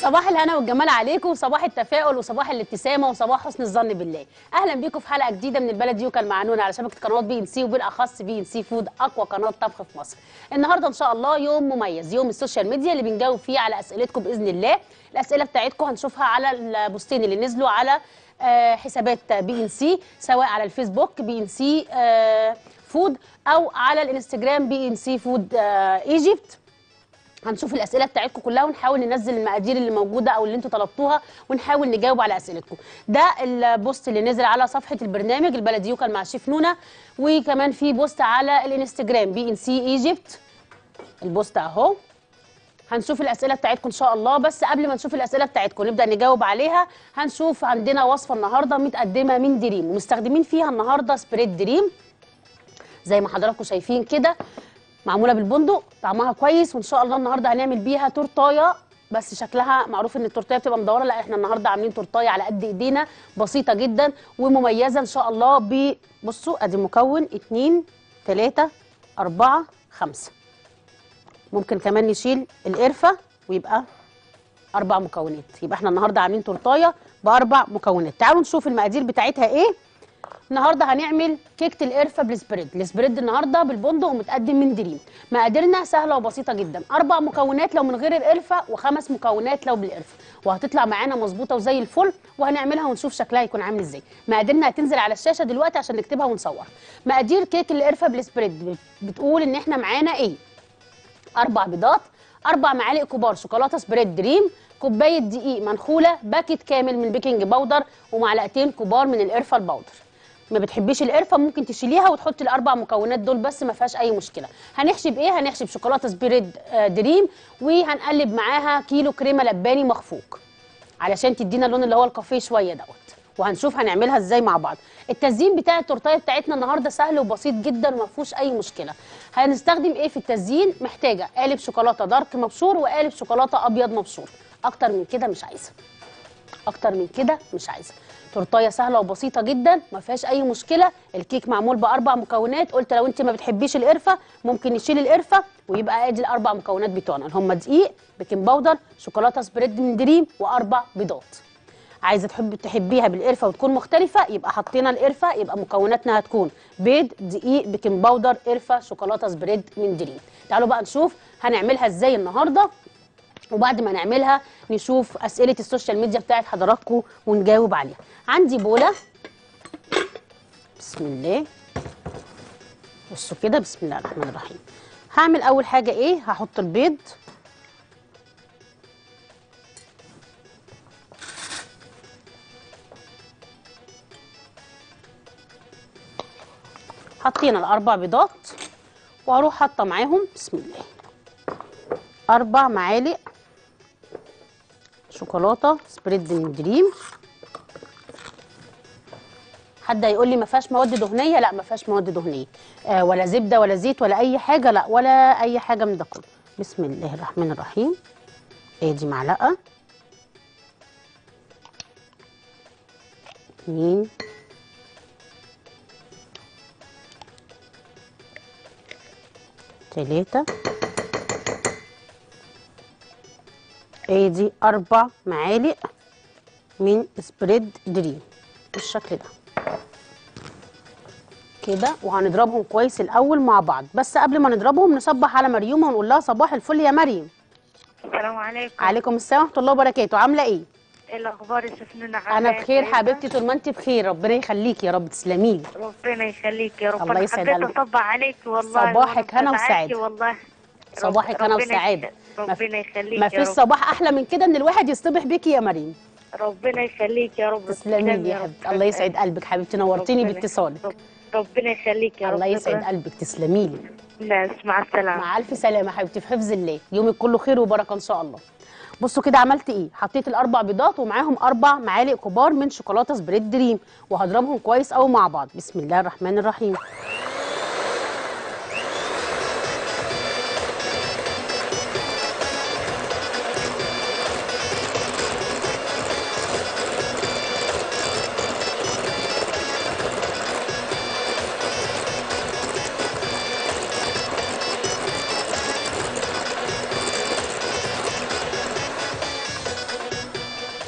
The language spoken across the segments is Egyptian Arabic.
صباح الهنا والجمال عليكم وصباح التفاؤل وصباح الابتسامه وصباح حسن الظن بالله اهلا بيكم في حلقه جديده من البلد يوكل معنون على شبكه قنوات بي ان سي وبالاخص بي ان سي فود اقوى قناه طبخ في مصر النهارده ان شاء الله يوم مميز يوم السوشيال ميديا اللي بنجاوب فيه على اسئلتكم باذن الله الاسئله بتاعتكم هنشوفها على البوستين اللي نزلوا على آه، حسابات بي ان سي سواء على الفيسبوك بي ان سي آه، فود او على الانستجرام بي ان سي فود آه، ايجيبت هنشوف الاسئله بتاعتكم كلها ونحاول ننزل المقادير اللي موجوده او اللي انتوا طلبتوها ونحاول نجاوب على اسئلتكم ده البوست اللي نزل على صفحه البرنامج البلدي يوكل مع شيف نونا وكمان في بوست على الانستجرام بي ان سي ايجيبت البوست اهو هنشوف الاسئله بتاعتكم ان شاء الله بس قبل ما نشوف الاسئله بتاعتكم نبدا نجاوب عليها هنشوف عندنا وصفه النهارده متقدمه من دريم ومستخدمين فيها النهارده سبريد دريم زي ما حضراتكم شايفين كده معموله بالبندق طعمها كويس وان شاء الله النهارده هنعمل بيها تورتايه بس شكلها معروف ان التورتايه بتبقى مدوره لا احنا النهارده عاملين تورتايه على قد ايدينا بسيطه جدا ومميزه ان شاء الله ب بصوا ادي مكون 2 3 4 5 ممكن كمان نشيل القرفه ويبقى اربع مكونات يبقى احنا النهارده عاملين تورتايه باربع مكونات تعالوا نشوف المقادير بتاعتها ايه النهارده هنعمل كيكه القرفه بالسبريد السبريد النهارده بالبندق ومتقدم من دريم مقاديرنا سهله وبسيطه جدا اربع مكونات لو من غير القرفه وخمس مكونات لو بالقرفه وهتطلع معانا مظبوطه وزي الفل وهنعملها ونشوف شكلها هيكون عامل ازاي مقاديرنا هتنزل على الشاشه دلوقتي عشان نكتبها ونصور مقادير كيك القرفه بالسبريد بتقول ان احنا معانا ايه اربع بيضات اربع معالق كبار شوكولاته سبريد دريم كوبايه دقيق منخوله باكيت كامل من بيكنج باودر ومعلقتين كبار من القرفه الباودر ما بتحبيش القرفه ممكن تشيليها وتحطي الاربع مكونات دول بس ما فيهاش اي مشكله هنحشي بايه هنحشي بشوكولاته سبريد آه، دريم وهنقلب معاها كيلو كريمه لباني مخفوق علشان تدينا اللون اللي هو الكافيه شويه دوت وهنشوف هنعملها ازاي مع بعض التزيين بتاع التورتايه بتاعتنا النهارده سهل وبسيط جدا وما فيهوش اي مشكله هنستخدم ايه في التزيين محتاجه قالب شوكولاته دارك مبشور وقالب شوكولاته ابيض مبشور اكتر من كده مش عايزه اكتر من كده مش عايزه تورتايه سهله وبسيطه جدا ما فيهاش اي مشكله الكيك معمول باربع مكونات قلت لو انت ما بتحبيش القرفه ممكن نشيل القرفه ويبقى ادي الاربع مكونات بتوعنا اللي هم دقيق بيكنج باودر شوكولاته سبريد من دريم واربع بيضات عايزه تحب تحبيها بالقرفه وتكون مختلفه يبقى حطينا القرفه يبقى مكوناتنا هتكون بيض دقيق بيكنج باودر قرفه شوكولاته سبريد من دريم تعالوا بقى نشوف هنعملها ازاي النهارده وبعد ما نعملها نشوف اسئله السوشيال ميديا بتاعت حضراتكم ونجاوب عليها عندي بوله بسم الله بصوا كده بسم الله الرحمن الرحيم هعمل اول حاجه ايه هحط البيض حطينا الاربع بيضات وهروح حاطه معاهم بسم الله اربع معالق شوكولاته سبريد من دريم حد هيقول لي ما فيهاش مواد دهنيه لا ما فيهاش مواد دهنيه آه ولا زبده ولا زيت ولا اي حاجه لا ولا اي حاجه من ده كله بسم الله الرحمن الرحيم ادي معلقه اتنين تلاته ادي اربع معالق من سبريد دريم بالشكل ده كده وهنضربهم كويس الاول مع بعض بس قبل ما نضربهم نصبح على مريوم ونقول لها صباح الفل يا مريم السلام عليكم عليكم السلام ورحمه الله وبركاته عامله ايه ايه الاخبار يا شفننا انا بخير حبيبتي طول ما انت بخير ربنا يخليكي يا رب تسلمي لي ربنا يخليك يا رب الله انا يسعد حبيت قلبك. اصبح عليك والله صباحك وأنا هنا متابعاكي وسعادة. والله رب- صباحك هنا ربنا وسعادة. يخ- ربنا يخليك ما يا فيش رب صباح احلى من كده ان الواحد يصطبح بيكي يا مريم ربنا يخليك يا رب تسلمي لي يا رب. حبيبتي الله يسعد قلبك حبيبتي نورتيني ربنا- باتصالك رب- ربنا يخليك يا رب الله يسعد قلبك تسلمي لي الناس مع السلامه مع الف سلامه حبيبتي في حفظ الله يومك كله خير وبركه ان شاء الله بصوا كده عملت ايه حطيت الاربع بيضات ومعاهم اربع معالق كبار من شوكولاته سبريد دريم وهضربهم كويس قوي مع بعض بسم الله الرحمن الرحيم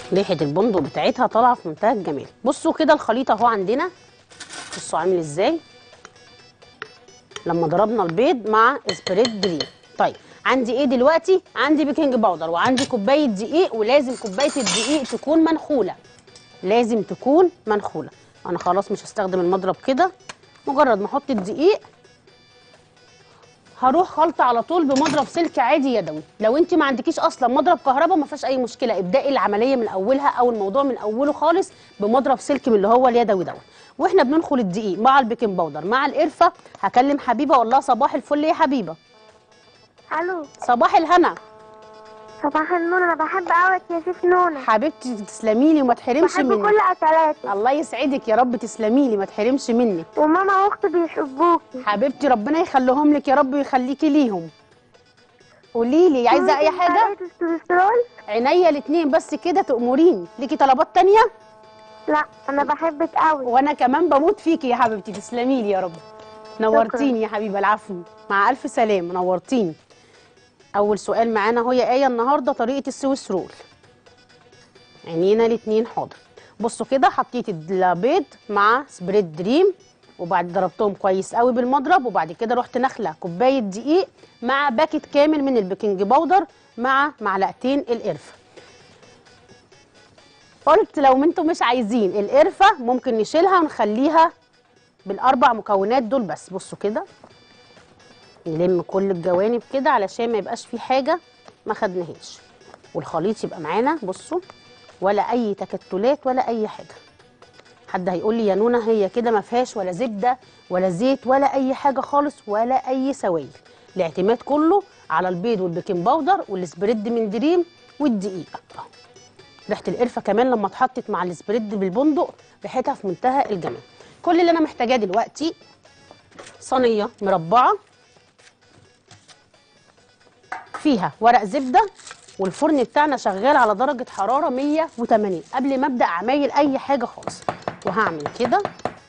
ريحه البندق بتاعتها طالعه في منتهى الجمال بصوا كده الخليط اهو عندنا بصوا عامل ازاي لما ضربنا البيض مع اسبريد دريم طيب عندي ايه دلوقتي عندي بيكنج باودر وعندي كوبايه دقيق ولازم كوبايه الدقيق تكون منخوله لازم تكون منخوله انا خلاص مش هستخدم المضرب كده مجرد ما احط الدقيق هروح خلطه على طول بمضرب سلك عادي يدوي لو انت ما عندكيش اصلا مضرب كهرباء ما فيهاش اي مشكله ابداي العمليه من اولها او الموضوع من اوله خالص بمضرب سلك من اللي هو اليدوي دوت واحنا بننخل الدقيق مع البيكنج باودر مع القرفه هكلم حبيبه اقول لها صباح الفل يا حبيبه الو صباح الهنا صباح النور انا بحب قوي يا شيف نونة حبيبتي تسلمي لي وما تحرمش بحب مني كل اكلاتك الله يسعدك يا رب تسلمي لي ما تحرمش مني وماما واختي بيحبوكي حبيبتي ربنا يخليهم لك يا رب ويخليكي ليهم قولي لي عايزه اي ممكن حاجه طريقة الكوليسترول عينيا الاتنين بس كده تأمريني ليكي طلبات تانية لا انا بحبك قوي وانا كمان بموت فيكي يا حبيبتي تسلمي لي يا رب نورتيني يا حبيبه العفو مع الف سلام نورتيني اول سؤال معانا هو يا ايه النهارده طريقه السويس رول عينينا الاتنين حاضر بصوا كده حطيت البيض مع سبريد دريم وبعد ضربتهم كويس قوي بالمضرب وبعد كده رحت نخله كوبايه دقيق مع باكت كامل من البيكنج باودر مع معلقتين القرفه قلت لو انتوا مش عايزين القرفه ممكن نشيلها ونخليها بالاربع مكونات دول بس بصوا كده نلم كل الجوانب كده علشان ما يبقاش في حاجه ما خدناهاش والخليط يبقى معانا بصوا ولا اي تكتلات ولا اي حاجه حد هيقول لي يا نونا هي كده ما فيهاش ولا زبده ولا زيت ولا اي حاجه خالص ولا اي سوائل الاعتماد كله على البيض والبيكنج باودر والسبريد من دريم والدقيق أهو. ريحه القرفه كمان لما اتحطت مع السبريد بالبندق ريحتها في منتهى الجمال كل اللي انا محتاجاه دلوقتي صينيه مربعه فيها ورق زبده والفرن بتاعنا شغال على درجه حراره 180 قبل ما ابدا عمايل اي حاجه خالص وهعمل كده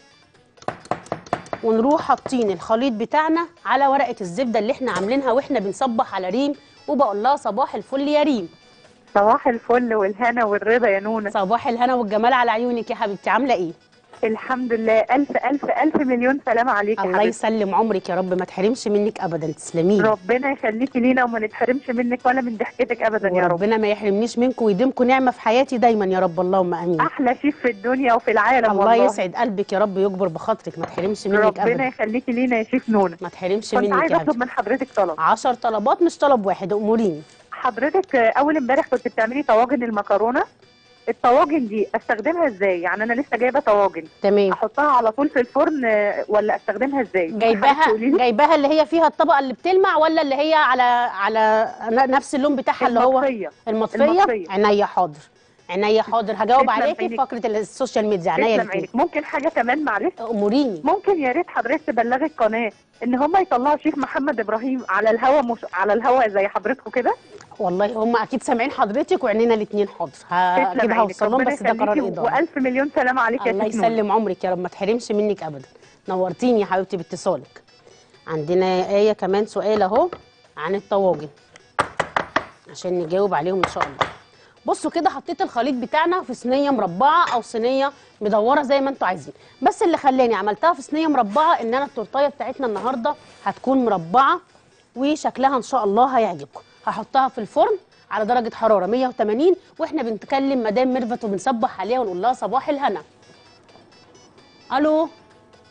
ونروح حاطين الخليط بتاعنا على ورقه الزبده اللي احنا عاملينها واحنا بنصبح على ريم وبقول لها صباح الفل يا ريم صباح الفل والهنا والرضا يا نونة صباح الهنا والجمال على عيونك يا حبيبتي عامله ايه الحمد لله ألف ألف ألف مليون سلام عليك يا الله حبيبتي يسلم عمرك يا رب ما تحرمش منك ابدا تسلمي لي. ربنا يخليكي لينا وما نتحرمش منك ولا من ضحكتك أبدا يا رب وربنا ما يحرمنيش منكم ويديمكم نعمه في حياتي دايما يا رب اللهم امين أحلى شيف في الدنيا وفي العالم الله والله يسعد قلبك يا رب يجبر بخاطرك ما تحرمش منك ربنا ابدا يخليكي لينا يا شيف نونة ما تحرمش كنت منك عايزة يا أطلب حبيبتي من حضرتك طلب 10 طلبات مش طلب واحد اموريني حضرتك آه، أول امبارح كنت بتعملي طواجن المكرونة الطواجن دي استخدمها ازاي يعني انا لسه جايبه طواجن تمام احطها على طول في الفرن آه، ولا استخدمها ازاي حضرتك جايباها تقولي لي؟ جايباها اللي هي فيها الطبقه اللي بتلمع ولا اللي هي على على ن- نفس اللون بتاعها اللي هو المطفية. المطفيه المطفية. عينيا حاضر عينيا حاضر هجاوب تسلم عليكي في عينك. فقره السوشيال ميديا عينيا تسلم الاثنين عينك ممكن حاجه كمان معلش اموريني ممكن يا ريت حضرتك تبلغي القناه ان هم يطلعوا شيخ محمد ابراهيم على الهوا مش على الهوا زي حضرتكم كده والله هم اكيد سامعين حضرتك وعينينا الاثنين حاضر هجيبها عينك. اوصل لهم ربنا بس ده قرار يخليكي اداره والف مليون سلام عليك يا الله شيخ نور. يسلم عمرك يا رب ما تحرمش منك ابدا نورتيني يا حبيبتي باتصالك عندنا يا ايه كمان سؤال اهو عن الطواجن عشان نجاوب عليهم ان شاء الله بصوا كده حطيت الخليط بتاعنا في صينيه مربعه او صينيه مدوره زي ما انتوا عايزين بس اللي خلاني عملتها في صينيه مربعه ان انا التورتايه بتاعتنا النهارده هتكون مربعه وشكلها ان شاء الله هيعجبكم هحطها في الفرن على درجه حراره 180 واحنا بنتكلم مدام ميرفت وبنصبح عليها ونقول لها صباح الهنا الو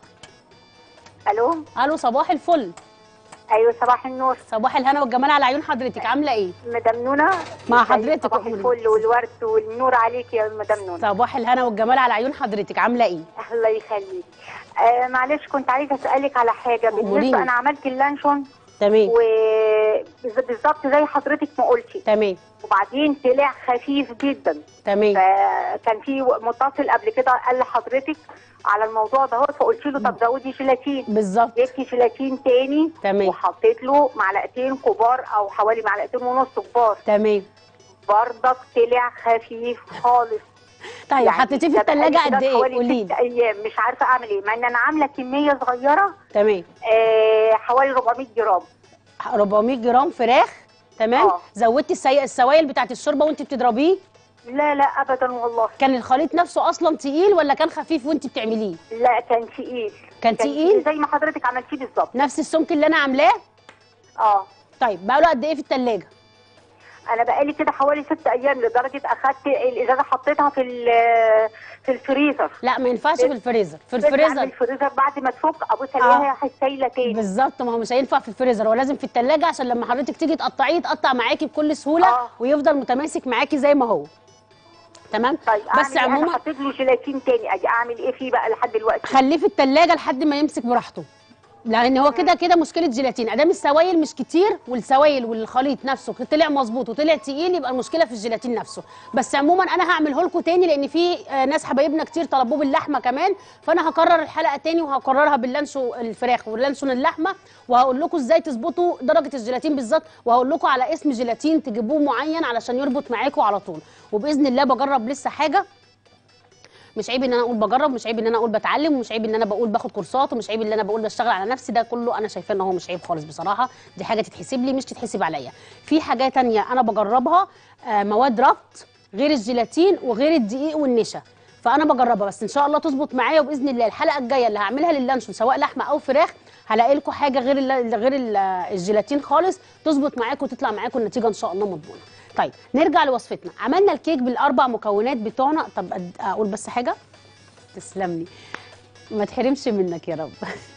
الو الو صباح الفل ايوه صباح النور صباح الهنا والجمال على عيون حضرتك عامله ايه مدام نونة مع حضرتك صباح أموري. الفل والورد والنور عليك يا مدام نونة صباح الهنا والجمال على عيون حضرتك عامله ايه الله يخليك آه معلش كنت عايزه اسالك على حاجه أموريني. بالنسبه انا عملت اللانشون تمام وبالظبط زي حضرتك ما قلتي تمام وبعدين طلع خفيف جدا تمام فكان في متصل قبل كده قال لحضرتك على الموضوع ده فقلت له طب زودي جيلاتين بالظبط جبت جيلاتين تاني تمام. وحطيت له معلقتين كبار او حوالي معلقتين ونص كبار تمام بردك طلع خفيف خالص طيب يعني حطيتيه في ده الثلاجه بقالي قد كده ايه حوالي قولي ست لي ايام مش عارفه اعمل ايه مع ان انا عامله كميه صغيره تمام آه حوالي 400 جرام 400 جرام فراخ تمام آه. زودتي السي... السوائل بتاعت الشوربه وانت بتضربيه لا لا ابدا والله كان الخليط نفسه اصلا تقيل ولا كان خفيف وانت بتعمليه لا كان تقيل كان تقيل؟ زي ما حضرتك عملتيه بالظبط نفس السمك اللي انا عاملاه اه طيب بقى له قد ايه في التلاجة انا بقالي كده حوالي ست ايام لدرجه اخدت الازازه حطيتها في ال- في الفريزر لا ما ينفعش في الفريزر في برجع من الفريزر الفريزر بعد ما تفك ابص آه. الاقيها سايله تاني بالظبط ما هو مش هينفع في الفريزر هو لازم في التلاجة عشان لما حضرتك تيجي تقطعيه يتقطع معاكي بكل سهوله آه. ويفضل متماسك معاكي زي ما هو تمام طيب بس أعمل إيه؟ انا عموما حطيت له جيلاتين تاني اجي اعمل ايه فيه بقى لحد دلوقتي خليه في التلاجة لحد ما يمسك براحته لان هو كده كده مشكله جيلاتين ادام السوائل مش كتير والسوائل والخليط نفسه طلع مظبوط وطلع تقيل يبقى المشكله في الجيلاتين نفسه بس عموما انا هعمله لكم تاني لان في آه، ناس حبايبنا كتير طلبوه باللحمه كمان فانا هكرر الحلقه تاني وهكررها باللانشو الفراخ واللانشون اللحمه وهقول لكم ازاي تظبطوا درجه الجيلاتين بالظبط وهقول لكم على اسم جيلاتين تجيبوه معين علشان يربط معاكم على طول وباذن الله بجرب لسه حاجه مش عيب ان انا اقول بجرب مش عيب ان انا اقول بتعلم ومش عيب ان انا بقول باخد كورسات ومش عيب ان انا بقول بشتغل على نفسي ده كله انا شايفاه ان هو مش عيب خالص بصراحه دي حاجه تتحسب لي مش تتحسب عليا في حاجه تانية انا بجربها آه، مواد ربط غير الجيلاتين وغير الدقيق والنشا فانا بجربها بس ان شاء الله تظبط معايا وباذن الله الحلقه الجايه اللي هعملها لللانشون سواء لحمه او فراخ هلاقي لكم حاجه غير ال غير ال الجيلاتين خالص تظبط معاكم وتطلع معاكم النتيجه ان شاء الله مضمونه طيب نرجع لوصفتنا عملنا الكيك بالاربع مكونات بتوعنا طب أد- اقول بس حاجه تسلم لي ما تحرمش منك يا رب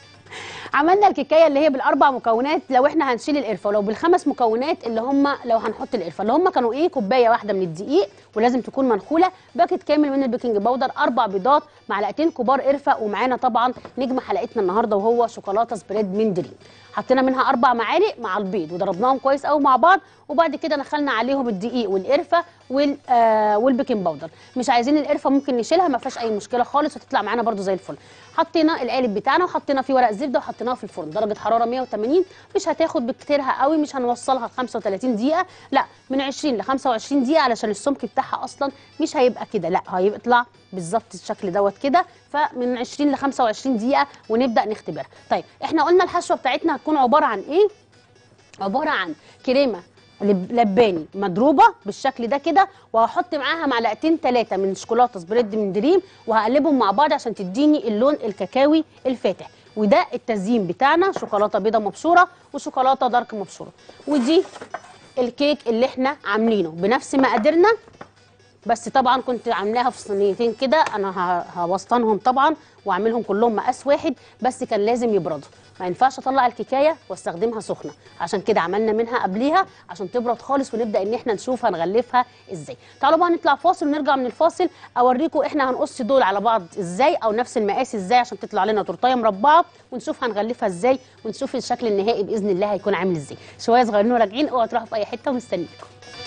عملنا الكيكايه اللي هي بالاربع مكونات لو احنا هنشيل القرفه ولو بالخمس مكونات اللي هم لو هنحط القرفه اللي هم كانوا ايه كوبايه واحده من الدقيق ولازم تكون منخوله باكت كامل من البيكنج باودر اربع بيضات معلقتين كبار قرفه ومعانا طبعا نجم حلقتنا النهارده وهو شوكولاته سبريد من دريم حطينا منها اربع معالق مع البيض وضربناهم كويس قوي مع بعض وبعد كده دخلنا عليهم الدقيق والقرفه وال آه والبيكنج باودر مش عايزين القرفه ممكن نشيلها ما فيهاش اي مشكله خالص وتطلع معانا برده زي الفل حطينا القالب بتاعنا وحطينا فيه ورق زبده وحطيناه في الفرن درجه حراره 180 مش هتاخد بكتيرها قوي مش هنوصلها ل 35 دقيقه لا من 20 ل 25 دقيقه علشان السمك بتاعها اصلا مش هيبقى كده لا هيطلع بالظبط الشكل دوت كده فمن 20 ل 25 دقيقه ونبدا نختبرها طيب احنا قلنا الحشوه بتاعتنا هتكون عباره عن ايه عباره عن كريمه لب- لباني مضروبه بالشكل ده كده وهحط معاها معلقتين ثلاثه من شوكولاته سبريد من دريم وهقلبهم مع بعض عشان تديني اللون الكاكاوي الفاتح وده التزيين بتاعنا شوكولاته بيضه مبشوره وشوكولاته دارك مبشوره ودي الكيك اللي احنا عاملينه بنفس مقاديرنا بس طبعا كنت عاملاها في صينيتين كده انا ه- هوسطنهم طبعا واعملهم كلهم مقاس واحد بس كان لازم يبردوا ما ينفعش اطلع الكيكايه واستخدمها سخنه عشان كده عملنا منها قبليها عشان تبرد خالص ونبدا ان احنا نشوف هنغلفها ازاي تعالوا بقى نطلع فاصل ونرجع من الفاصل اوريكم احنا هنقص دول على بعض ازاي او نفس المقاس ازاي عشان تطلع لنا تورتايه مربعه ونشوف هنغلفها ازاي ونشوف الشكل النهائي باذن الله هيكون عامل ازاي شويه صغيرين وراجعين اوعوا تروحوا في اي حته ومستنيكم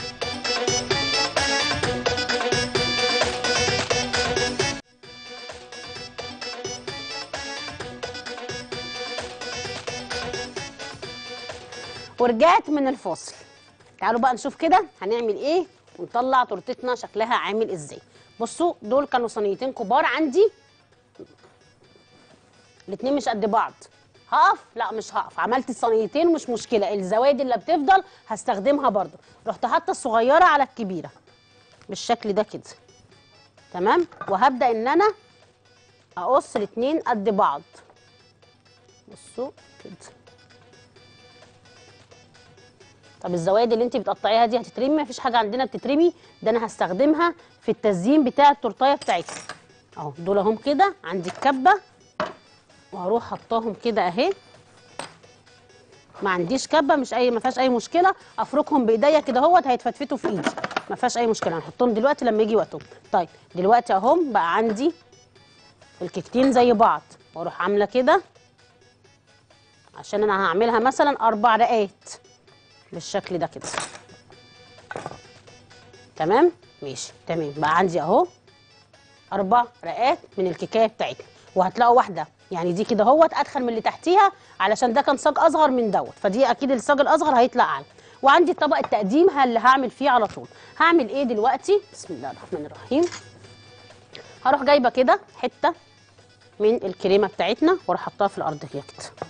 ورجعت من الفاصل تعالوا بقى نشوف كده هنعمل ايه ونطلع تورتتنا شكلها عامل ازاي بصوا دول كانوا صينيتين كبار عندي الاتنين مش قد بعض هقف لا مش هقف عملت الصينيتين مش مشكله الزوايد اللي بتفضل هستخدمها برضو رحت حاطه الصغيره على الكبيره بالشكل ده كده تمام وهبدا ان انا اقص الاتنين قد بعض بصوا كده طب الزوايد اللي انت بتقطعيها دي هتترمي مفيش حاجه عندنا بتترمي ده انا هستخدمها في التزيين بتاع التورتايه بتاعتي اهو دول اهم كده عندي الكبه وهروح حطاهم كده اهي ما عنديش كبه مش اي ما فيهاش اي مشكله افركهم بايديا كده اهوت هيتفتفتوا في ايدي ما فيهاش اي مشكله هنحطهم دلوقتي لما يجي وقتهم طيب دلوقتي اهم بقى عندي الكيكتين زي بعض واروح عامله كده عشان انا هعملها مثلا اربع رقات بالشكل ده كده تمام ماشي تمام بقى عندي اهو اربع رقات من الكيكايه بتاعتنا وهتلاقوا واحده يعني دي كده اهوت ادخل من اللي تحتيها علشان ده كان صاج اصغر من دوت فدي اكيد الصاج الاصغر هيطلع اعلى وعندي طبق التقديم ها- اللي هعمل فيه على طول هعمل ايه دلوقتي بسم الله الرحمن الرحيم هروح جايبه كده حته من الكريمه بتاعتنا واروح حطها في الارض كده كده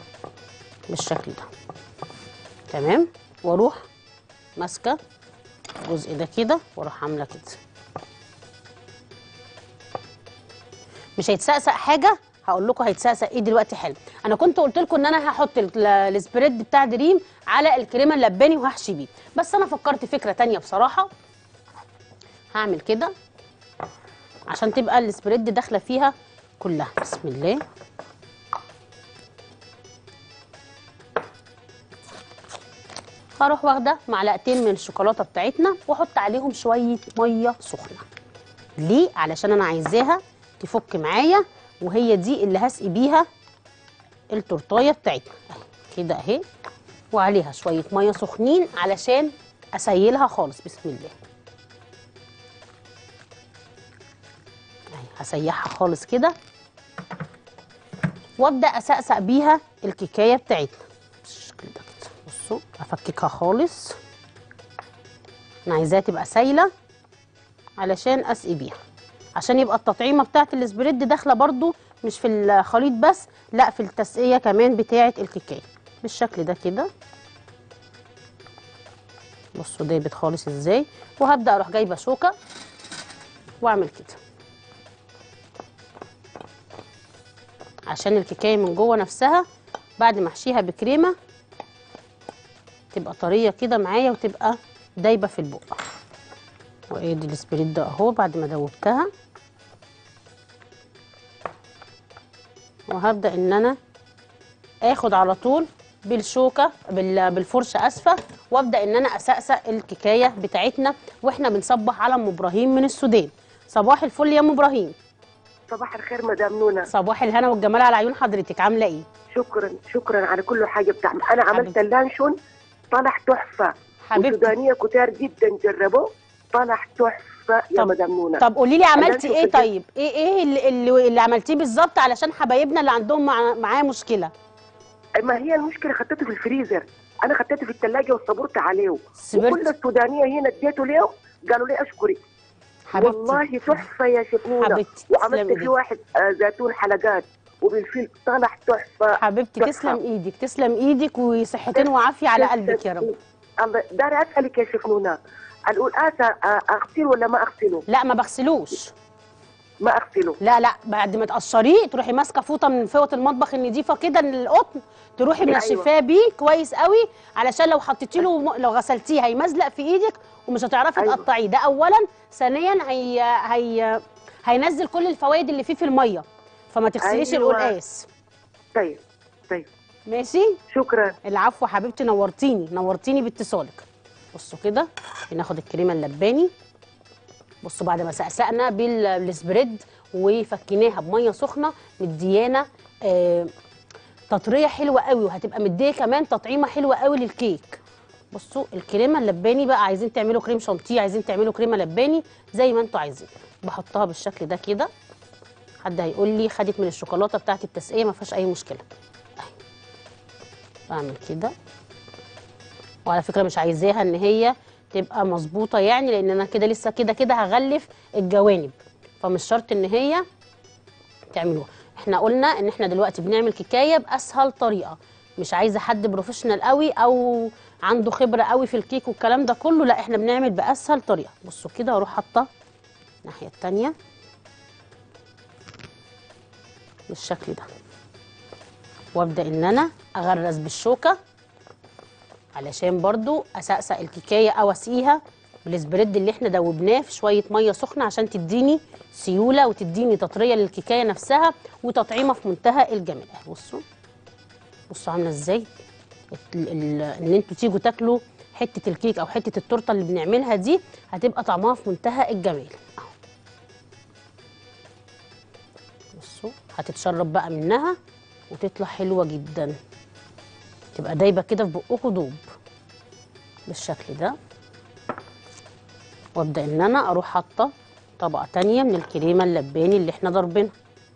بالشكل ده تمام واروح ماسكه الجزء ده كده واروح عامله كده مش هيتسقسق حاجه هقول لكم هيتسقسق ايه دلوقتي حلو انا كنت قلت لكم ان انا هحط ال- السبريد بتاع دريم على الكريمه اللباني وهحشي بيه بس انا فكرت فكره تانية بصراحه هعمل كده عشان تبقى السبريد داخله فيها كلها بسم الله هروح واخده معلقتين من الشوكولاته بتاعتنا واحط عليهم شويه ميه سخنه ليه علشان انا عايزاها تفك معايا وهي دي اللي هسقي بيها التورتايه بتاعتنا أهي كده اهي وعليها شويه ميه سخنين علشان اسيلها خالص بسم الله اهي هسيحها خالص كده وابدا اسقسق بيها الكيكايه بتاعتنا بالشكل ده كده بصوا افككها خالص انا عايزاها تبقى سايله علشان اسقي بيها عشان يبقى التطعيمه بتاعت السبريد داخله برضو مش في الخليط بس لا في التسقيه كمان بتاعه الكيكايه بالشكل ده كده بصوا دايبت خالص ازاي وهبدا اروح جايبه شوكه واعمل كده عشان الكيكايه من جوه نفسها بعد ما احشيها بكريمه تبقى طريه كده معايا وتبقى دايبه في البق وادي السبريد ده اهو بعد ما دوبتها وهبدا ان انا اخد على طول بالشوكه بال- بالفرشه اسفه وابدا ان انا اسقسق الكيكايه بتاعتنا واحنا بنصبح على ام ابراهيم من السودان صباح الفل يا ام ابراهيم صباح الخير مدام نونا صباح الهنا والجمال على عيون حضرتك عامله ايه شكرا شكرا على كل حاجه بتعمل انا عملت حبيبتي. اللانشون طلع تحفه حبيبتي والسودانيه كتار جدا جربوه طلع تحفه يا طب- مدام نونا طب قولي لي عملتي اللانشون ايه في البيت. طيب ايه ايه اللي, اللي, اللي عملتيه بالظبط علشان حبايبنا اللي عندهم مع معاه مشكله ما هي المشكله خدته في الفريزر انا خدته في الثلاجه وصبرت عليه صبرت. وكل السودانيه هنا اديته له قالوا لي اشكرك حبيبتي والله تحفه يا شيخ حبيبتي، تسلم وعملت إيديك. فيه واحد آه، زيتون حلقات وبالفيل طلع تحفه حبيبتي تحفة. تسلم ايدك تسلم ايدك وصحتين وعافيه على قلبك يا رب الله داري اسالك يا شيخ نونا القلقاسه آه، اغسله ولا ما اغسله؟ لا ما بغسلوش ما اغسله لا لا بعد ما تقشريه تروحي ماسكه فوطه من فوط المطبخ النظيفه كده من القطن تروحي أيوة. منشفاه بيه كويس قوي علشان لو حطيتي له م- لو غسلتيه هيمزلق في ايدك ومش هتعرفي أيوة. تقطعيه ده اولا ثانيا هي هي هينزل كل الفوائد اللي فيه في الميه فما تغسليش أيوة. القلقاس طيب طيب ماشي شكرا العفو حبيبتي نورتيني نورتيني باتصالك بصوا كده بناخد الكريمه اللباني بصوا بعد ما سقسقنا بال- بالسبريد وفكيناها بميه سخنه مديانا آه تطريه حلوه قوي وهتبقى مديه كمان تطعيمه حلوه قوي للكيك بصوا الكريمه اللباني بقى عايزين تعملوا كريم شانتيه عايزين تعملوا كريمه لباني زي ما انتوا عايزين بحطها بالشكل ده كده حد هيقول لي خدت من الشوكولاته بتاعت التسقيه ما فيهاش اي مشكله بعمل كده وعلى فكره مش عايزاها ان هي تبقى مظبوطه يعني لان انا كده لسه كده كده هغلف الجوانب فمش شرط ان هي تعملوها احنا قلنا ان احنا دلوقتي بنعمل كيكايه باسهل طريقه مش عايزه حد بروفيشنال قوي او عنده خبره قوي في الكيك والكلام ده كله لا احنا بنعمل باسهل طريقه بصوا كده اروح حاطه الناحيه التانيه بالشكل ده وابدا ان انا اغرز بالشوكه علشان برضو اسقسق الكيكايه او اسقيها بالسبريد اللي احنا دوبناه في شويه ميه سخنه عشان تديني سيوله وتديني تطريه للكيكايه نفسها وتطعيمه في منتهى الجمال اهي بصوا بصوا عامله ازاي ال- ال- ان انتوا تيجوا تاكلوا حته الكيك او حته التورته اللي بنعملها دي هتبقى طعمها في منتهى الجمال اهو بصوا هتتشرب بقى منها وتطلع حلوه جدا تبقى دايبه كده في بقكم دوب بالشكل ده وابدا ان انا اروح حاطه طبقه تانية من الكريمه اللباني اللي احنا ضاربينها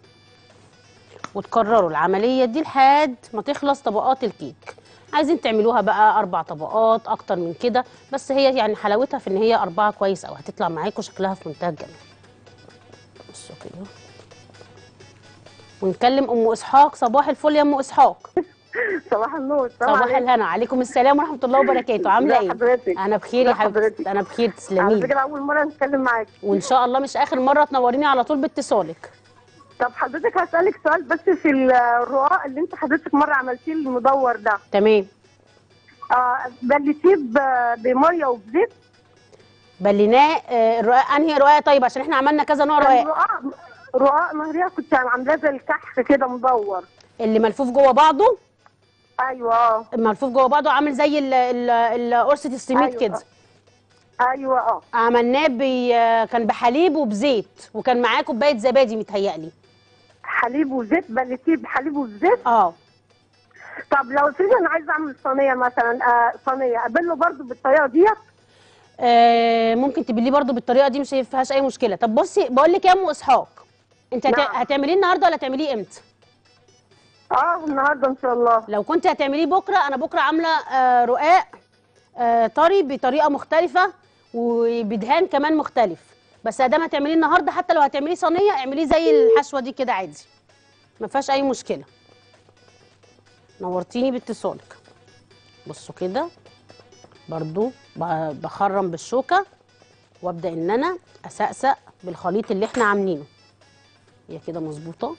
وتكرروا العمليه دي لحد ما تخلص طبقات الكيك عايزين تعملوها بقى اربع طبقات اكتر من كده بس هي يعني حلاوتها في ان هي اربعه كويس قوي هتطلع معاكم شكلها في منتهى الجمال بصوا كده ونكلم ام اسحاق صباح الفل يا ام اسحاق صباح النور السلام صباح عليكم. الهنا عليكم السلام ورحمه الله وبركاته عامله ازي ايه حضرتك انا بخير يا ازي حبيبتي حضرتك؟ انا بخير على تسلمي فكره اول مره نتكلم معاكي وان شاء الله مش اخر مره تنوريني على طول باتصالك طب حضرتك هسالك سؤال بس في الرقاق اللي انت حضرتك مره عملتيه المدور ده تمام آه بلتيه ب- بميه وبزيت بليناه آه، الرقاق انهي رقاق طيب عشان احنا عملنا كذا نوع كان رقاق رقاق رقاق مهريه كنت عاملاه زي الكحك كده مدور اللي ملفوف جوه بعضه ايوه اه ملفوف جوه بعضه عامل زي ال- ال- ال- قرصه السميد أيوة. كده ايوه اه عملناه بي كان بحليب وبزيت وكان معاه كوبايه زبادي متهيألي حليب وزيت بلتيه بحليب وزيت اه طب لو سيدي انا عايزه اعمل صينيه مثلا آه صينيه ابله برضو بالطريقه ديت آه، ممكن تبليه برضو بالطريقه دي مش فيهاش اي مشكله طب بصي بقول لك يا ام اسحاق انت هت... نعم. هتعمليه النهارده ولا هتعمليه امتى اه النهارده ان شاء الله لو كنت هتعمليه بكره انا بكره عامله آه، رقاق آه، طري بطريقه مختلفه وبدهان كمان مختلف بس ادام هتعمليه النهارده حتى لو هتعمليه صينيه اعمليه زي الحشوه دي كده عادي ما فيهاش اي مشكله نورتيني باتصالك بصوا كده برضو ب- بخرم بالشوكه وابدا ان انا اسقسق بالخليط اللي احنا عاملينه هي كده مظبوطه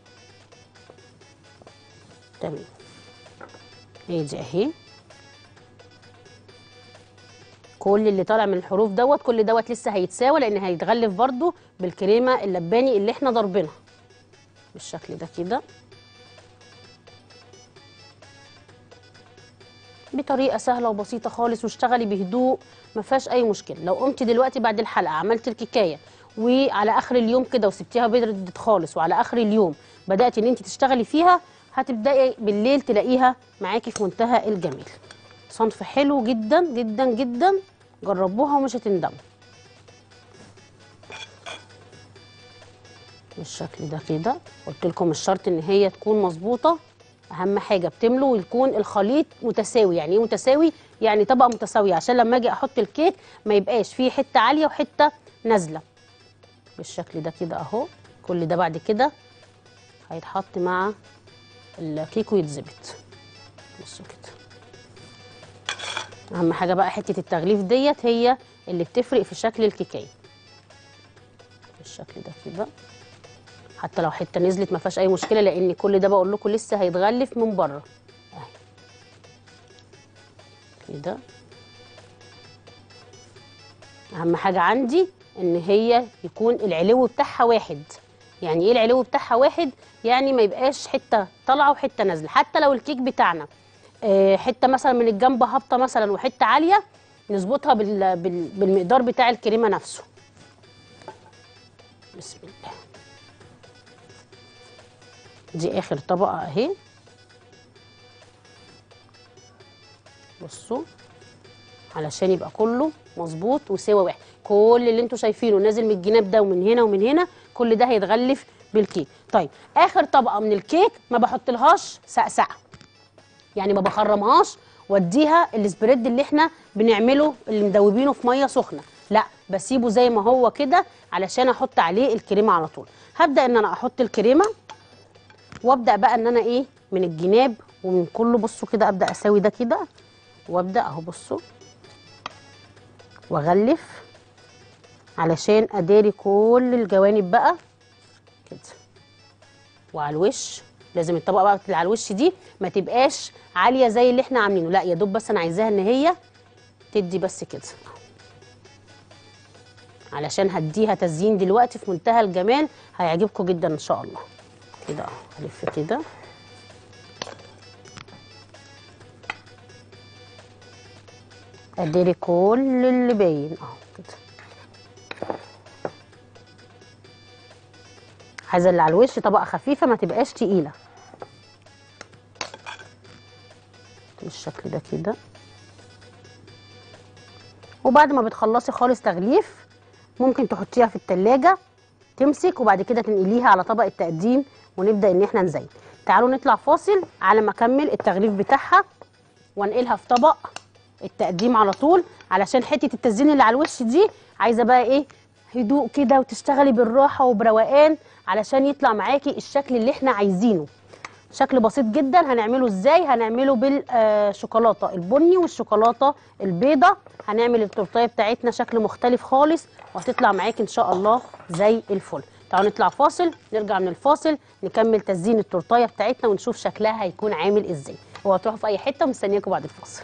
تمام هي دي اهي كل اللي طالع من الحروف دوت كل دوت لسه هيتساوى لان هيتغلف برضو بالكريمه اللباني اللي احنا ضاربينها بالشكل ده كده بطريقه سهله وبسيطه خالص واشتغلي بهدوء ما فيهاش اي مشكله لو قمت دلوقتي بعد الحلقه عملت الكيكايه وعلى اخر اليوم كده وسبتيها بردت خالص وعلى اخر اليوم بدات ان انت تشتغلي فيها هتبداي بالليل تلاقيها معاكي في منتهى الجمال صنف حلو جدا جدا جدا جربوها ومش هتندموا بالشكل ده كده قلت لكم الشرط ان هي تكون مظبوطه اهم حاجه بتملوا ويكون الخليط متساوي يعني ايه متساوي يعني طبقه متساويه عشان لما اجي احط الكيك ما يبقاش فيه حته عاليه وحته نازله بالشكل ده كده اهو كل ده بعد كده هيتحط مع الكيك ويتظبط بصوا كده اهم حاجه بقى حته التغليف ديت هي اللي بتفرق في شكل الكيكايه بالشكل ده كده حتى لو حته نزلت ما فيهاش اي مشكله لان كل ده بقول لكم لسه هيتغلف من بره اهي كده اهم حاجه عندي ان هي يكون العلو بتاعها واحد يعني ايه العلو بتاعها واحد يعني ما يبقاش حته طالعه وحته نازله حتى لو الكيك بتاعنا آه، حته مثلا من الجنب هابطه مثلا وحته عاليه نظبطها بال... بال... بالمقدار بتاع الكريمه نفسه بسم الله دي اخر طبقه اهي بصوا علشان يبقى كله مظبوط وسوا واحد كل اللي انتوا شايفينه نازل من الجناب ده ومن هنا ومن هنا كل ده هيتغلف بالكيك طيب اخر طبقه من الكيك ما بحطلهاش سقسقه يعني ما بخرمهاش واديها السبريد اللي احنا بنعمله اللي مدوبينه في ميه سخنه لا بسيبه زي ما هو كده علشان احط عليه الكريمه على طول هبدا ان انا احط الكريمه وابدا بقى ان انا ايه من الجناب ومن كله بصوا كده ابدا اسوي ده كده وابدا اهو بصوا واغلف علشان اداري كل الجوانب بقى كده وعلى الوش لازم الطبقه بقى اللي على الوش دي ما تبقاش عاليه زي اللي احنا عاملينه لا يا دوب بس انا عايزاها ان هي تدي بس كده علشان هديها تزيين دلوقتي في منتهى الجمال هيعجبكم جدا ان شاء الله كده اهو الف كده اديلي كل اللي باين اهو كده عايزه اللي على الوش طبقه خفيفه ما تبقاش تقيله بالشكل ده كده وبعد ما بتخلصي خالص تغليف ممكن تحطيها في التلاجة تمسك وبعد كده تنقليها على طبق التقديم ونبدا ان احنا نزين تعالوا نطلع فاصل على ما اكمل التغليف بتاعها وانقلها في طبق التقديم على طول علشان حته التزيين اللي على الوش دي عايزه بقى ايه هدوء كده وتشتغلي بالراحه وبروقان علشان يطلع معاكي الشكل اللي احنا عايزينه شكل بسيط جدا هنعمله ازاي هنعمله بالشوكولاته البني والشوكولاته البيضه هنعمل التورتيه بتاعتنا شكل مختلف خالص وهتطلع معاك ان شاء الله زي الفل تعالوا نطلع فاصل نرجع من الفاصل نكمل تزيين التورتيه بتاعتنا ونشوف شكلها هيكون عامل ازاي اوعوا تروحوا في اي حته مستنياكم بعد الفاصل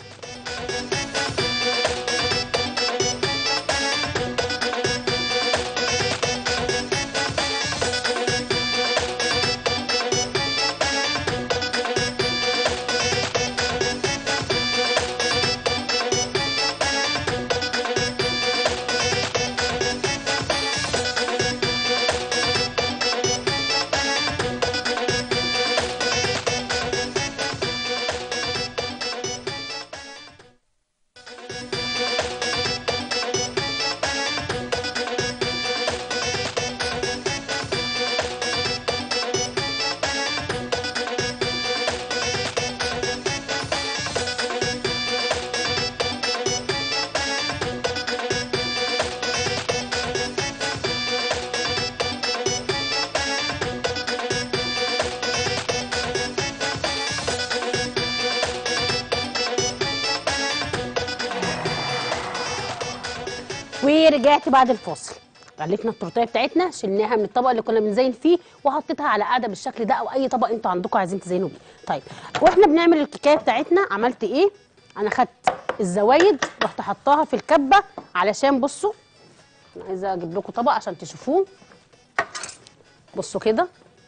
ورجعت بعد الفاصل غلفنا التورتيه بتاعتنا شلناها من الطبق اللي كنا بنزين فيه وحطيتها على قاعده بالشكل ده او اي طبق انتوا عندكم عايزين تزينوا بيه طيب واحنا بنعمل الكيكه بتاعتنا عملت ايه انا خدت الزوايد رحت حطاها في الكبه علشان بصوا انا عايزه اجيب لكم طبق عشان تشوفوه بصوا كده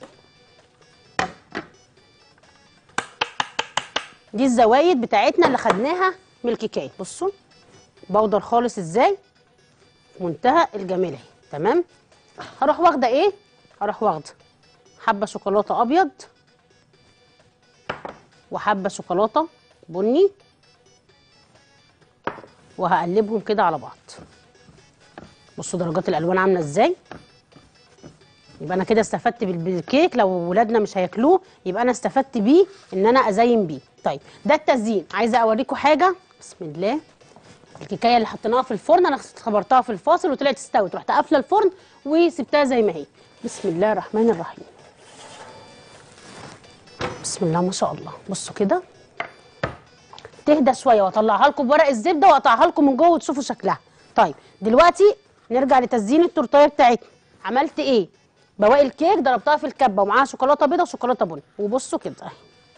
دي الزوايد بتاعتنا اللي خدناها من الكيكايه بصوا بودر خالص ازاي منتهى الجمال اهي تمام هروح واخده ايه هروح واخده حبه شوكولاته ابيض وحبه شوكولاته بني وهقلبهم كده على بعض بصوا درجات الالوان عامله ازاي يبقى انا كده استفدت بال- بالكيك لو ولادنا مش هياكلوه يبقى انا استفدت بيه ان انا ازين بيه طيب ده التزيين عايزه اوريكم حاجه بسم الله الكيكايه اللي حطيناها في الفرن انا خبرتها في الفاصل وطلعت استوت رحت قافله الفرن وسبتها زي ما هي بسم الله الرحمن الرحيم بسم الله ما شاء الله بصوا كده تهدى شويه واطلعها لكم بورق الزبده واقطعها لكم من جوه وتشوفوا شكلها طيب دلوقتي نرجع لتزيين التورتيه بتاعتنا عملت ايه بواقي الكيك ضربتها في الكبه ومعاها شوكولاته بيضه وشوكولاته بني وبصوا كده اهي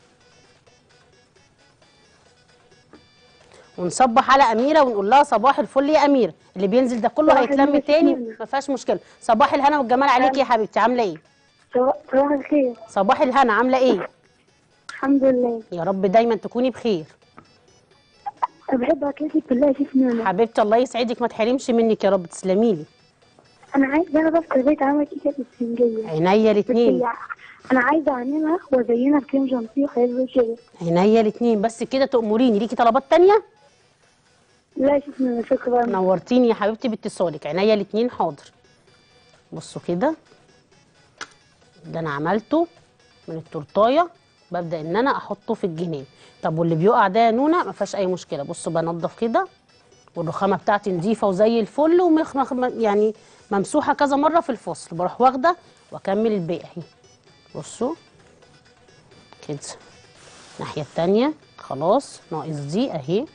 ونصبح على اميره ونقول لها صباح الفل يا اميره اللي بينزل ده كله صباح هيتلم النور. تاني ما فيهاش مشكله صباح الهنا والجمال عليكي يا حبيبتي عامله ايه صباح صباح الخير صباح الهنا عامله ايه الحمد لله يا رب دايما تكوني بخير أنا بحب أكلتك كلها شيف نونا حبيبتي الله يسعدك ما تحرمش منك يا رب تسلمي لي أنا عايز أنا بفطر بيت عامل كيكة بالسنجية عينيا بس الاثنين هي- أنا عايزة أعملها وأزينها بكريم شانتيه وحاجات زي كده عينيا الاثنين بس كده تأمريني ليكي طلبات تانية لا يا شيف نونا شكرا نورتيني يا حبيبتي باتصالك عينيا الاثنين حاضر بصوا كده ده انا عملته من التورتايه ببدا ان انا احطه في الجنين طب واللي بيقع ده يا نونا ما فيهاش اي مشكله بصوا بنضف كده والرخامه بتاعتي نظيفه وزي الفل ومخ مخ يعني ممسوحه كذا مره في الفصل بروح واخده واكمل الباقي اهي بصوا كده الناحيه التانيه خلاص ناقص دي اهي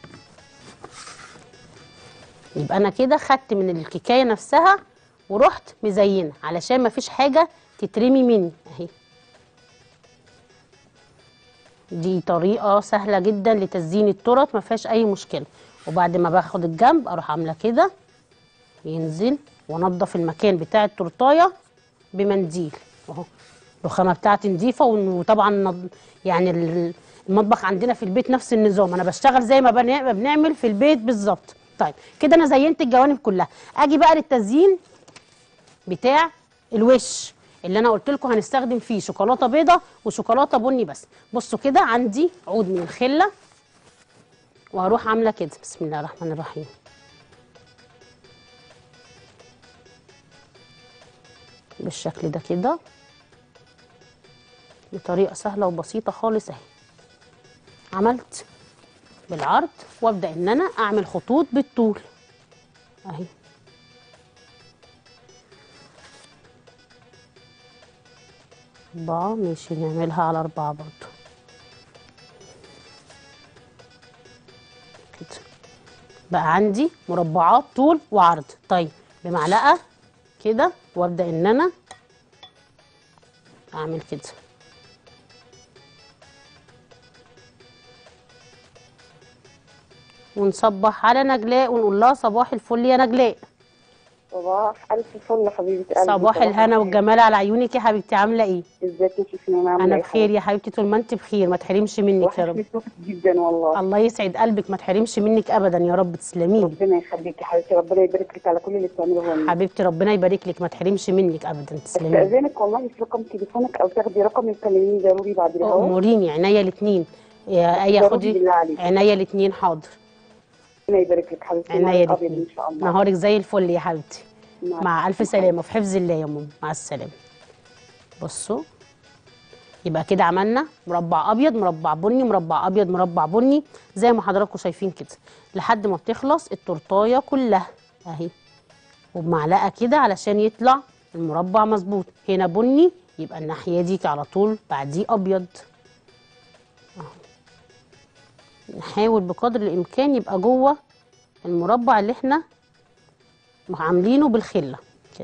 يبقى انا كده خدت من الكيكايه نفسها ورحت مزينه علشان ما فيش حاجه تترمي مني اهي دي طريقه سهله جدا لتزيين التورت ما فيهاش اي مشكله وبعد ما باخد الجنب اروح عامله كده ينزل وانضف المكان بتاع التورتايه بمنديل اهو الرخامه بتاعتي نظيفه وطبعا نض- يعني ال- المطبخ عندنا في البيت نفس النظام انا بشتغل زي ما بنا- ما بنعمل في البيت بالظبط طيب كده انا زينت الجوانب كلها اجي بقى للتزيين بتاع الوش اللي انا قلت لكم هنستخدم فيه شوكولاته بيضه وشوكولاته بني بس بصوا كده عندي عود من الخله وهروح عامله كده بسم الله الرحمن الرحيم بالشكل ده كده بطريقه سهله وبسيطه خالص اهي عملت بالعرض وابدا ان انا اعمل خطوط بالطول اهي أربعة ماشي نعملها على أربعة برضو كده بقى عندي مربعات طول وعرض طيب بمعلقة كده وابدأ إن أنا أعمل كده ونصبح على نجلاء ونقول لها صباح الفل يا نجلاء صباح الف فل حبيبه قلبي صباح الهنا والجمال على عيونك يا حبيبتي عامله ايه ازيك يا شيخنا عامله انا إيه بخير يا حبيبتي طول ما انت بخير ما تحرمش منك يا رب وحشني صوتك جدا والله الله يسعد قلبك ما تحرمش منك ابدا يا رب تسلمي لي ربنا يخليك يا حبيبتي ربنا يبارك لك على كل اللي بتعمله لنا حبيبتي ربنا يبارك لك ما تحرمش منك ابدا تسلمي لي استاذنك والله في رقم تليفونك او تاخدي رقم يكلميني ضروري بعد الهوا اموريني عينيا الاثنين يا ايه ضروري خدي بالله عليك. عينيا الاثنين حاضر ربنا يبارك لك حبيبتي عينيا نهارك ابيض الاثنين ان شاء الله نهارك زي الفل يا حبيبتي مع مع الف سلامه في حفظ الله يا ماما مع السلامه بصوا يبقى كده عملنا مربع ابيض مربع بني مربع ابيض مربع بني زي ما حضراتكم شايفين كده لحد ما بتخلص التورتايه كلها اهي وبمعلقه كده علشان يطلع المربع مظبوط هنا بني يبقى الناحيه دي على طول بعديه ابيض اهو نحاول بقدر الامكان يبقى جوه المربع اللي احنا عاملينه بالخله كده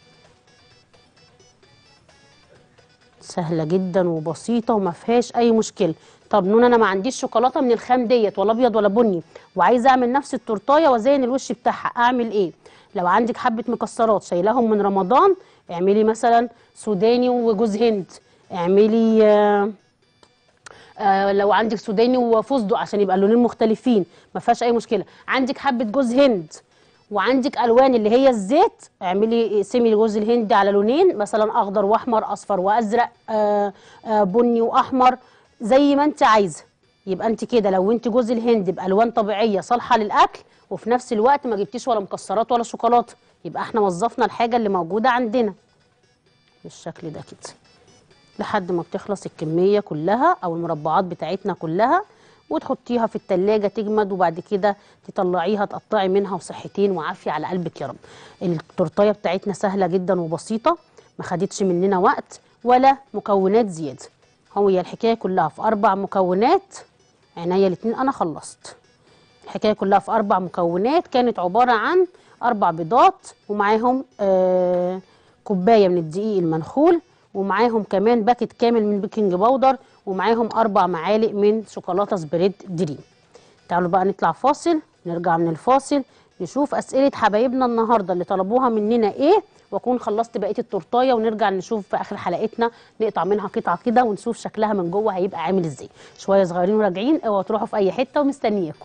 سهله جدا وبسيطه وما فيهاش اي مشكله طب نون انا ما عنديش شوكولاته من الخام ديت ولا ابيض ولا بني وعايزه اعمل نفس التورتايه وازين الوش بتاعها اعمل ايه لو عندك حبه مكسرات شايلاهم من رمضان اعملي مثلا سوداني وجوز هند اعملي آه آه لو عندك سوداني وفستق عشان يبقى اللونين مختلفين ما فيهاش اي مشكله عندك حبه جوز هند وعندك الوان اللي هي الزيت اعملي سمي جوز الهند على لونين مثلا اخضر واحمر اصفر وازرق آه آه بني واحمر زي ما انت عايزه يبقى انت كده لو انت جوز الهند بالوان طبيعيه صالحه للاكل وفي نفس الوقت ما جبتيش ولا مكسرات ولا شوكولاته يبقى احنا وظفنا الحاجه اللي موجوده عندنا بالشكل ده كده لحد ما بتخلص الكمية كلها أو المربعات بتاعتنا كلها وتحطيها في التلاجة تجمد وبعد كده تطلعيها تقطعي منها وصحتين وعافية على قلبك يا رب التورتايه بتاعتنا سهلة جدا وبسيطة ما خدتش مننا وقت ولا مكونات زيادة هي الحكاية كلها في أربع مكونات عينيا الاتنين أنا خلصت الحكايه كلها في اربع مكونات كانت عباره عن اربع بيضات ومعاهم آه كوبايه من الدقيق المنخول ومعاهم كمان باكت كامل من بيكنج باودر ومعاهم اربع معالق من شوكولاته سبريد دريم تعالوا بقى نطلع فاصل نرجع من الفاصل نشوف اسئله حبايبنا النهارده اللي طلبوها مننا ايه واكون خلصت بقيه التورتايه ونرجع نشوف في اخر حلقتنا نقطع منها قطعه كده ونشوف شكلها من جوه هيبقى عامل ازاي شويه صغيرين وراجعين اوعوا تروحوا في اي حته ومستنياكم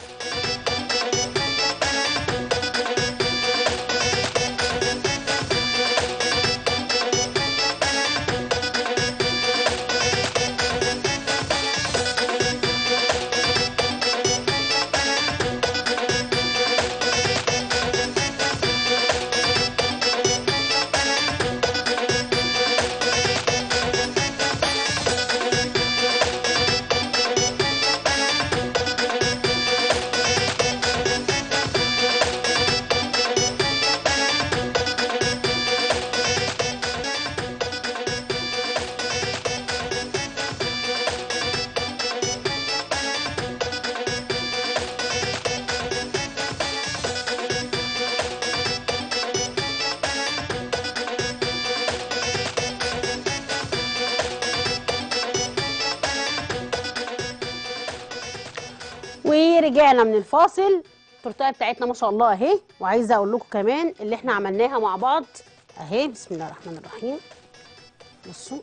ورجعنا من الفاصل التورتيه بتاعتنا ما شاء الله اهي وعايزه اقول لكم كمان اللي احنا عملناها مع بعض اهي بسم الله الرحمن الرحيم بصوا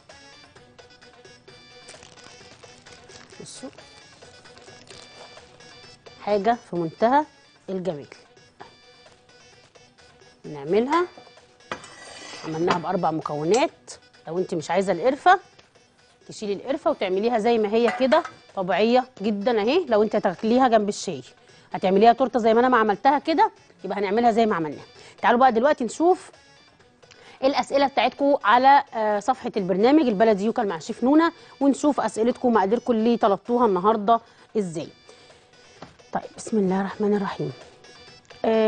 بصوا حاجه في منتهى الجمال نعملها عملناها باربع مكونات لو انت مش عايزه القرفه تشيلي القرفه وتعمليها زي ما هي كده طبيعيه جدا اهي لو انت هتاكليها جنب الشاي هتعمليها تورته زي ما انا ما عملتها كده يبقى هنعملها زي ما عملناها تعالوا بقى دلوقتي نشوف الاسئله بتاعتكم على آه، صفحه البرنامج البلدي يوكل مع شيف نونا ونشوف اسئلتكم مقاديركم اللي طلبتوها النهارده ازاي طيب بسم الله الرحمن الرحيم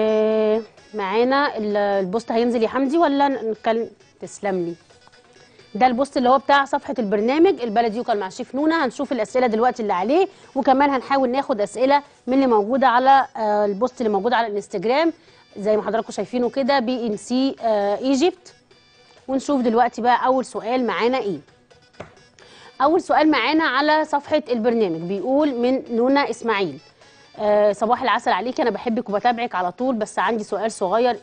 آه معانا ال- البوست هينزل يا حمدي ولا نتكلم تسلم لي ده البوست اللي هو بتاع صفحه البرنامج البلد يوكل مع شيف نونا هنشوف الاسئله دلوقتي اللي عليه وكمان هنحاول ناخد اسئله من اللي موجوده على آه، البوست اللي موجود على الانستجرام زي ما حضراتكم شايفينه كده بي ان سي ايجيبت ونشوف دلوقتي بقى اول سؤال معانا ايه اول سؤال معانا على صفحه البرنامج بيقول من نونا اسماعيل آه صباح العسل عليك انا بحبك وبتابعك على طول بس عندي سؤال صغير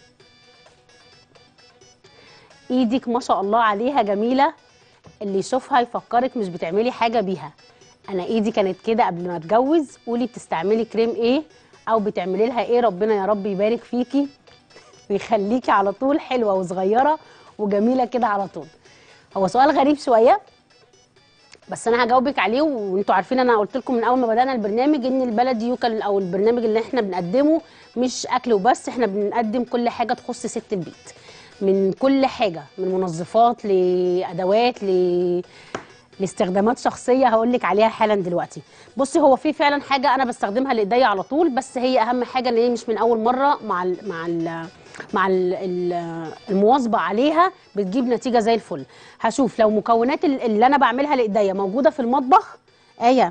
ايدك ما شاء الله عليها جميله اللي يشوفها يفكرك مش بتعملي حاجه بيها انا ايدي كانت كده قبل ما اتجوز قولي بتستعملي كريم ايه او بتعملي لها ايه ربنا يا رب يبارك فيكي ويخليكي على طول حلوه وصغيره وجميله كده على طول هو سؤال غريب شويه بس انا هجاوبك عليه وانتوا عارفين انا قلت لكم من اول ما بدانا البرنامج ان البلد يوكل او البرنامج اللي احنا بنقدمه مش اكل وبس احنا بنقدم كل حاجه تخص ست البيت من كل حاجه من منظفات لادوات ل لاستخدامات شخصيه هقول لك عليها حالا دلوقتي بصي هو في فعلا حاجه انا بستخدمها لايديا على طول بس هي اهم حاجه ان هي مش من اول مره مع ال مع ال مع ال ال المواظبه عليها بتجيب نتيجه زي الفل هشوف لو مكونات ال- اللي انا بعملها لايديا موجوده في المطبخ ايه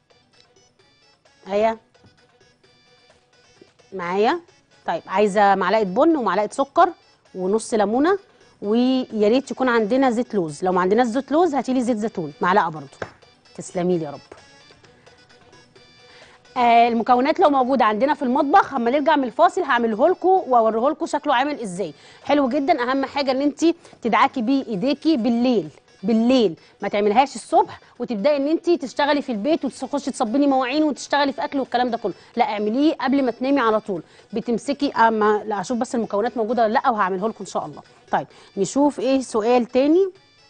ايه معايا طيب عايزه معلقه بن ومعلقه سكر ونص ليمونه ويا ريت يكون عندنا زيت لوز لو ما عندناش زيت لوز هاتي لي زيت زيتون معلقه برضو تسلمي لي يا رب آه المكونات لو موجوده عندنا في المطبخ اما نرجع من الفاصل هعمله لكم واوريه لكم شكله عامل ازاي حلو جدا اهم حاجه ان انت تدعكي بيه ايديكي بالليل بالليل ما تعملهاش الصبح وتبداي ان انت تشتغلي في البيت وتخشي تصبني مواعين وتشتغلي في اكل والكلام ده كله لا اعمليه قبل ما تنامي على طول بتمسكي اما لا اشوف بس المكونات موجوده ولا لا وهعمله لكم ان شاء الله طيب نشوف ايه سؤال تاني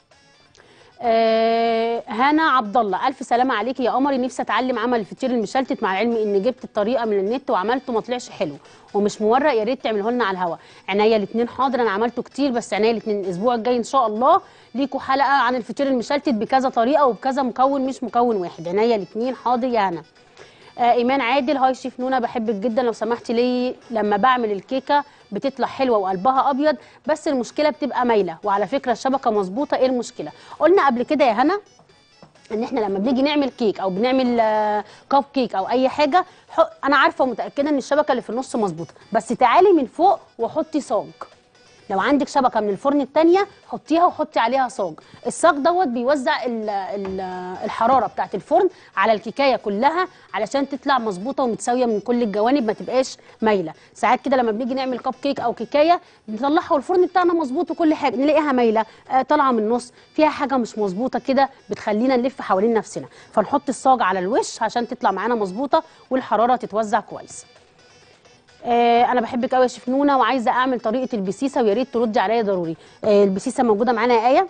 آه هنا عبد الله الف سلامه عليكي يا قمري نفسي اتعلم عمل الفطير المشلتت مع العلم ان جبت الطريقه من النت وعملته ما طلعش حلو ومش مورق يا ريت تعمله لنا على الهوا عينيا الاثنين حاضر انا عملته كتير بس عينيا الاثنين الاسبوع الجاي ان شاء الله ليكوا حلقه عن الفطير المشلتت بكذا طريقه وبكذا مكون مش مكون واحد عينيا الاثنين حاضر يا هنا آه ايمان عادل هاي شيف نونا بحبك جدا لو سمحتي لي لما بعمل الكيكه بتطلع حلوه وقلبها ابيض بس المشكله بتبقى مايله وعلى فكره الشبكه مظبوطه ايه المشكله قلنا قبل كده يا هنا ان احنا لما بنيجي نعمل كيك او بنعمل آه، كاب كيك او اي حاجه حط انا عارفه ومتاكده ان الشبكه اللي في النص مظبوطه بس تعالي من فوق وحطي صاج لو عندك شبكه من الفرن التانية حطيها وحطي عليها صاج الصاج دوت بيوزع ال ال الحراره بتاعه الفرن على الكيكايه كلها علشان تطلع مظبوطه ومتساويه من كل الجوانب ما تبقاش مايله ساعات كده لما بنيجي نعمل كاب كيك او كيكايه نطلعها والفرن بتاعنا مظبوط وكل حاجه نلاقيها مايله آه طالعه من النص فيها حاجه مش مظبوطه كده بتخلينا نلف حوالين نفسنا فنحط الصاج على الوش عشان تطلع معانا مظبوطه والحراره تتوزع كويس آه انا بحبك قوي يا شيف نونا وعايزه اعمل طريقه البسيسه ويا ريت تردي عليا ضروري آه البسيسه موجوده معانا يا ايه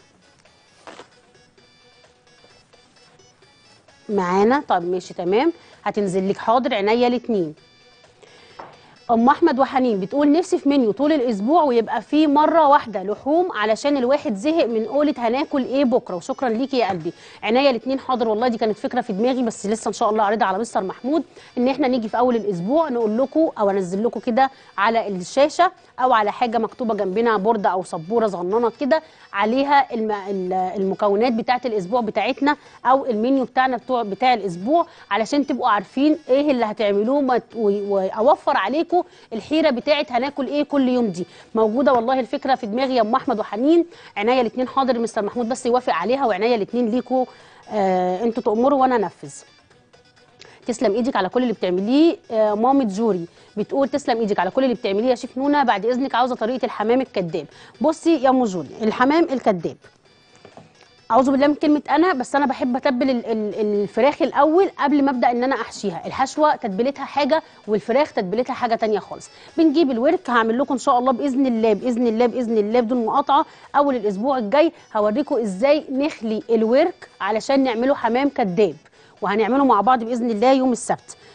معانا طب ماشي تمام هتنزل لك حاضر عينيا الاثنين ام احمد وحنين بتقول نفسي في منيو طول الاسبوع ويبقى فيه مره واحده لحوم علشان الواحد زهق من قولة هناكل ايه بكره وشكرا ليكي يا قلبي عينيا الاثنين حاضر والله دي كانت فكره في دماغي بس لسه ان شاء الله عارضها على مستر محمود ان احنا نيجي في اول الاسبوع نقول لكم او انزل لكم كده على الشاشه او على حاجه مكتوبه جنبنا بورده او سبوره صغننه كده عليها الم... ال- المكونات بتاعه الاسبوع بتاعتنا او المنيو بتاعنا بتوع بتاع الاسبوع علشان تبقوا عارفين ايه اللي هتعملوه ما ت- و- واوفر عليكم الحيره بتاعه هناكل ايه كل يوم دي موجوده والله الفكره في دماغي يا ام احمد وحنين عينيا الاثنين حاضر مستر محمود بس يوافق عليها وعينيا الاثنين ليكوا آه انتوا تامروا وانا انفذ تسلم ايدك على كل اللي بتعمليه آه، مامة جوري بتقول تسلم ايدك على كل اللي بتعمليه يا شيف نونا بعد اذنك عاوزه طريقه الحمام الكذاب بصي يا ام جوري الحمام الكذاب اعوذ بالله من كلمه انا بس انا بحب اتبل ال- ال- الفراخ الاول قبل ما ابدا ان انا احشيها الحشوه تتبيلتها حاجه والفراخ تتبيلتها حاجه تانية خالص بنجيب الورك هعمل لكم ان شاء الله باذن الله باذن الله باذن الله بدون مقاطعه اول الاسبوع الجاي هوريكم ازاي نخلي الورك علشان نعمله حمام كذاب وهنعمله مع بعض باذن الله يوم السبت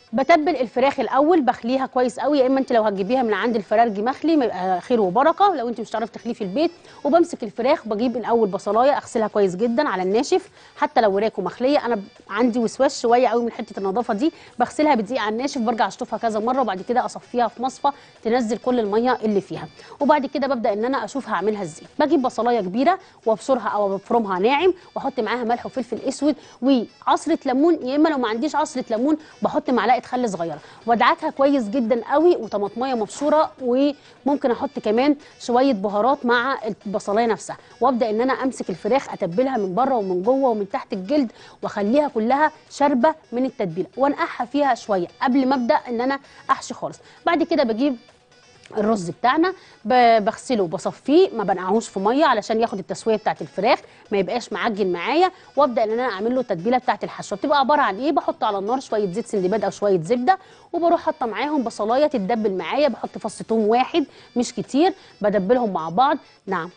بتبل الفراخ الاول بخليها كويس قوي يا اما انت لو هتجيبيها من عند الفرارجي مخلي ما يبقى خير وبركه لو انت مش هتعرفي تخليه في البيت وبمسك الفراخ بجيب الاول بصلايه اغسلها كويس جدا على الناشف حتى لو وراك ومخليه انا ب- عندي وسواس شويه قوي من حته النظافه دي بغسلها بدقيقه على الناشف برجع اشطفها كذا مره وبعد كده اصفيها في مصفى تنزل كل الميه اللي فيها وبعد كده ببدا ان انا اشوف هعملها ازاي بجيب بصلايه كبيره وابشرها او بفرمها ناعم واحط معاها ملح وفلفل اسود وعصره ليمون يا اما لو ما عنديش عصره ليمون بحط معلقه خل صغيره وادعكها كويس جدا قوي وطماطميه مبشوره وممكن احط كمان شويه بهارات مع البصلايه نفسها وابدا ان انا امسك الفراخ اتبلها من بره ومن جوه ومن تحت الجلد واخليها كلها شاربه من التتبيله وانقعها فيها شويه قبل ما ابدا ان انا احشي خالص بعد كده بجيب الرز بتاعنا ب- بغسله وبصفيه ما بنقعهوش في ميه علشان ياخد التسويه بتاعت الفراخ ما يبقاش معجن معايا وابدا ان انا اعمل له التتبيله بتاعت الحشوه بتبقى عباره عن ايه بحط على النار شويه زيت سندباد او شويه زبده وبروح حاطه معاهم بصلايه تتدبل معايا بحط فص ثوم واحد مش كتير بدبلهم مع بعض نعم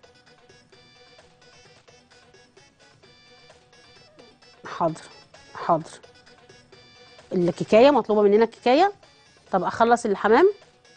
حاضر حاضر الكيكايه مطلوبه مننا كيكايه طب اخلص الحمام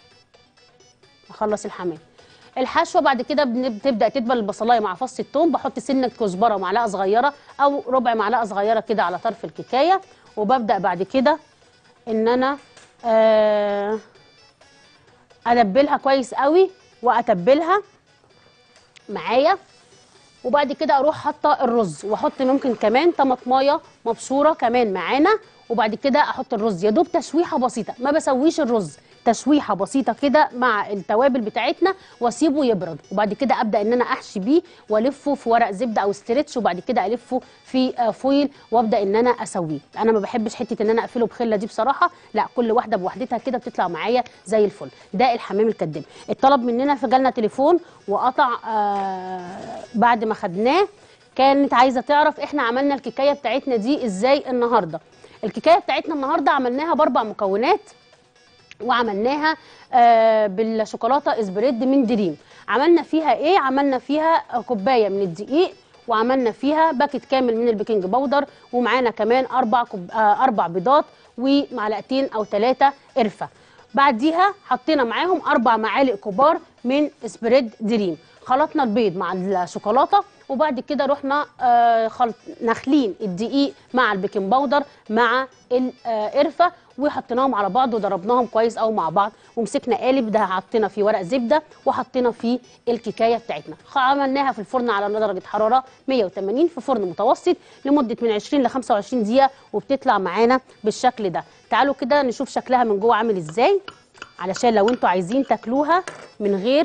اخلص الحمام الحشوه بعد كده بن- بتبدا تدبل البصلايه مع فص الثوم بحط سنه كزبره ومعلقه صغيره او ربع معلقه صغيره كده على طرف الكيكايه وببدا بعد كده ان انا آه ادبلها كويس قوي واتبلها معايا وبعد كده اروح حاطه الرز واحط ممكن كمان طماطمايه مبشوره كمان معانا وبعد كده احط الرز يا دوب تشويحه بسيطه ما بسويش الرز تشويحه بسيطه كده مع التوابل بتاعتنا واسيبه يبرد وبعد كده ابدا ان انا احشي بيه والفه في ورق زبده او ستريتش وبعد كده الفه في آه، فويل وابدا ان انا اسويه انا ما بحبش حته ان انا اقفله بخله دي بصراحه لا كل واحده بوحدتها كده بتطلع معايا زي الفل ده الحمام الكداب اتطلب مننا فجالنا تليفون وقطع آه بعد ما خدناه كانت عايزه تعرف احنا عملنا الكيكايه بتاعتنا دي ازاي النهارده الكيكايه بتاعتنا النهارده عملناها باربع مكونات وعملناها آه بالشوكولاته اسبريد من دريم عملنا فيها ايه عملنا فيها آه، كوبايه من الدقيق وعملنا فيها باكت كامل من البيكنج باودر ومعانا كمان اربع كوب... آه اربع بيضات ومعلقتين او ثلاثه قرفه بعديها حطينا معاهم اربع معالق كبار من اسبريد دريم خلطنا البيض مع الشوكولاته وبعد كده رحنا آه، خلط نخلين الدقيق مع البيكنج باودر مع القرفه وحطيناهم على بعض وضربناهم كويس قوي مع بعض ومسكنا قالب ده حطينا فيه ورق زبده وحطينا فيه الكيكايه بتاعتنا خ- عملناها في الفرن على درجه حراره 180 في فرن متوسط لمده من 20 ل 25 دقيقه وبتطلع معانا بالشكل ده تعالوا كده نشوف شكلها من جوه عامل ازاي علشان لو انتوا عايزين تاكلوها من غير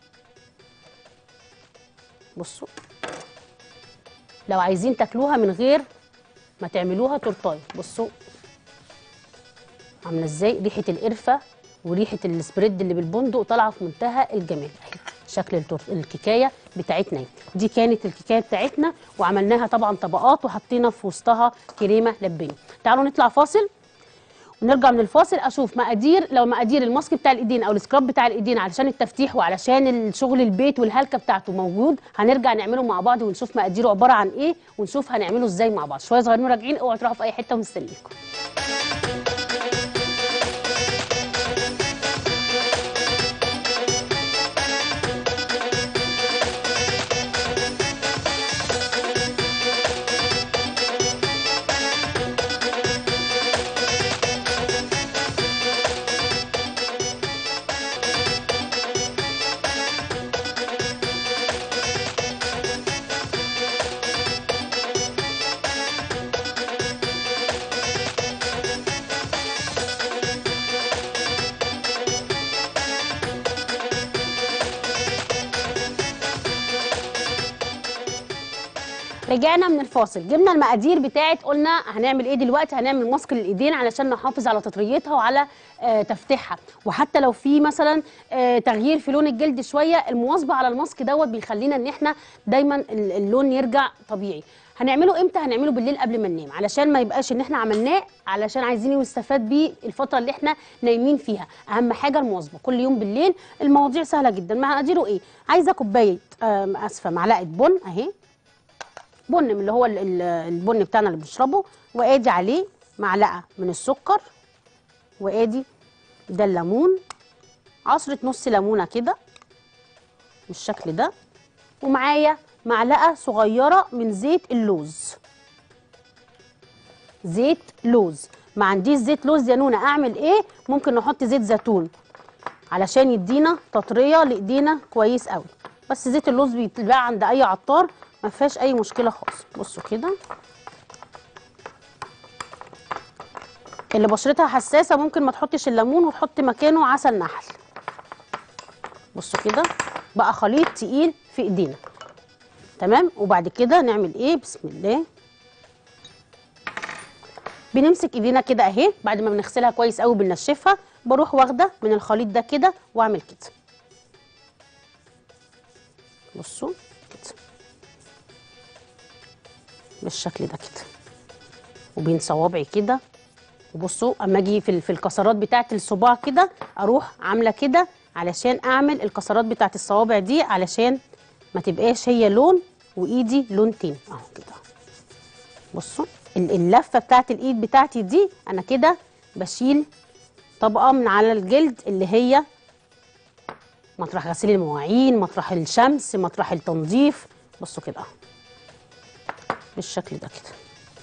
بصوا لو عايزين تاكلوها من غير ما تعملوها تورتايه بصوا عامله ازاي ريحه القرفه وريحه السبريد اللي بالبندق طالعه في منتهى الجمال اهي شكل التورت الكيكايه بتاعتنا اهي. دي كانت الكيكايه بتاعتنا وعملناها طبعا طبقات وحطينا في وسطها كريمه لباني تعالوا نطلع فاصل ونرجع من الفاصل اشوف مقادير لو مقادير الماسك بتاع الايدين او السكراب بتاع الايدين علشان التفتيح وعلشان الشغل البيت والهلكه بتاعته موجود هنرجع نعمله مع بعض ونشوف مقاديره عباره عن ايه ونشوف هنعمله ازاي مع بعض شويه صغيرين راجعين اوعوا تروحوا في اي حته ومستنيكم رجعنا من الفاصل جبنا المقادير بتاعت قلنا هنعمل ايه دلوقتي هنعمل ماسك للايدين علشان نحافظ على تطريتها وعلى آه تفتيحها وحتى لو في مثلا آه تغيير في لون الجلد شويه المواظبه على الماسك دوت بيخلينا ان احنا دايما ال- اللون يرجع طبيعي هنعمله امتى هنعمله بالليل قبل ما ننام علشان ما يبقاش ان احنا عملناه علشان عايزين نستفاد بيه الفتره اللي احنا نايمين فيها اهم حاجه المواظبه كل يوم بالليل المواضيع سهله جدا مقاديره ايه عايزه كوبايه آه اسفه معلقه بن اهي بن من اللي هو ال- ال- البن بتاعنا اللي بنشربه وادي عليه معلقه من السكر وادي ده الليمون عصره نص ليمونه كده بالشكل ده ومعايا معلقه صغيره من زيت اللوز زيت لوز ما عنديش زيت لوز يا نونا اعمل ايه ممكن نحط زيت زيتون علشان يدينا تطريه لايدينا كويس قوي بس زيت اللوز بيتباع عند اي عطار ما فيهاش اي مشكله خالص بصوا كده اللي بشرتها حساسه ممكن ما تحطش الليمون وتحط مكانه عسل نحل بصوا كده بقى خليط تقيل في ايدينا تمام وبعد كده نعمل ايه بسم الله بنمسك ايدينا كده اهي بعد ما بنغسلها كويس قوي بننشفها بروح واخده من الخليط ده كده واعمل كده بصوا كده بالشكل ده كده وبين صوابعي كده وبصوا اما اجي في في الكسرات بتاعه الصباع كده اروح عامله كده علشان اعمل الكسرات بتاعه الصوابع دي علشان ما تبقاش هي لون وايدي لون تاني اهو كده بصوا ال- اللفه بتاعه الايد بتاعتي دي انا كده بشيل طبقه من على الجلد اللي هي مطرح غسيل المواعين مطرح الشمس مطرح التنظيف بصوا كده اهو بالشكل ده كده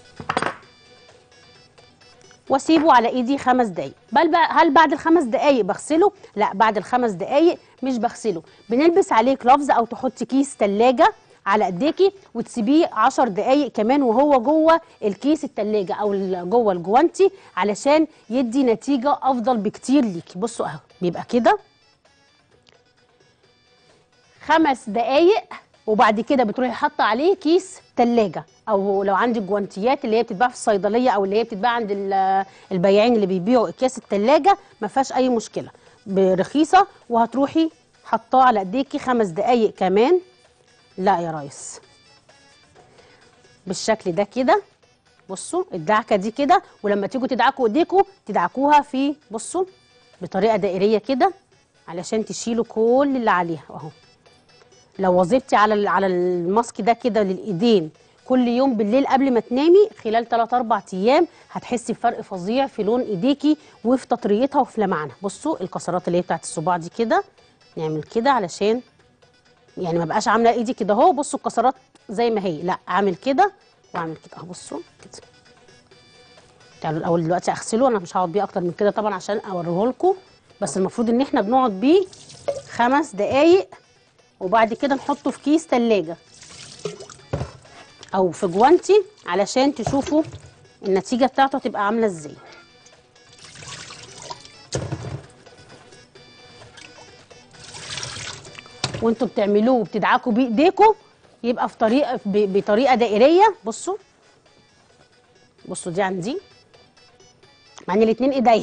واسيبه على ايدي خمس دقايق بل بقى هل بعد الخمس دقايق بغسله لا بعد الخمس دقايق مش بغسله بنلبس عليه كلافز او تحطي كيس تلاجة على ايديكي وتسيبيه 10 دقايق كمان وهو جوه الكيس التلاجة او ال- جوه الجوانتي علشان يدي نتيجة افضل بكتير ليكي بصوا اهو بيبقى كده خمس دقايق وبعد كده بتروحي حاطه عليه كيس تلاجة او لو عندك جوانتيات اللي هي بتتباع في الصيدليه او اللي هي بتتباع عند ال- البياعين اللي بيبيعوا اكياس التلاجة ما فيهاش اي مشكله برخيصه وهتروحي حطاه على ايديكي خمس دقايق كمان لا يا ريس بالشكل ده كده بصوا الدعكه دي كده ولما تيجوا تدعكوا ايديكوا تدعكوها في بصوا بطريقه دائريه كده علشان تشيلوا كل اللي عليها اهو لو واظبتي على ال- على الماسك ده كده للايدين كل يوم بالليل قبل ما تنامي خلال 3 4 ايام هتحسي بفرق فظيع في لون ايديكي وفي تطريتها وفي لمعانها بصوا الكسرات اللي هي بتاعت الصباع دي كده نعمل كده علشان يعني ما بقاش عامله ايدي كده اهو بصوا الكسرات زي ما هي لا اعمل كده واعمل كده اهو بصوا كده تعالوا الاول دلوقتي اغسله انا مش هقعد بيه اكتر من كده طبعا عشان اوريه لكم بس المفروض ان احنا بنقعد بيه خمس دقايق وبعد كده نحطه في كيس تلاجة او في جوانتي علشان تشوفوا النتيجة بتاعته هتبقى عاملة ازاي وانتوا بتعملوه وبتدعكوا بايديكم يبقى في طريقه ب- بطريقه دائريه بصوا بصوا دي عندي مع ان الاتنين ايديا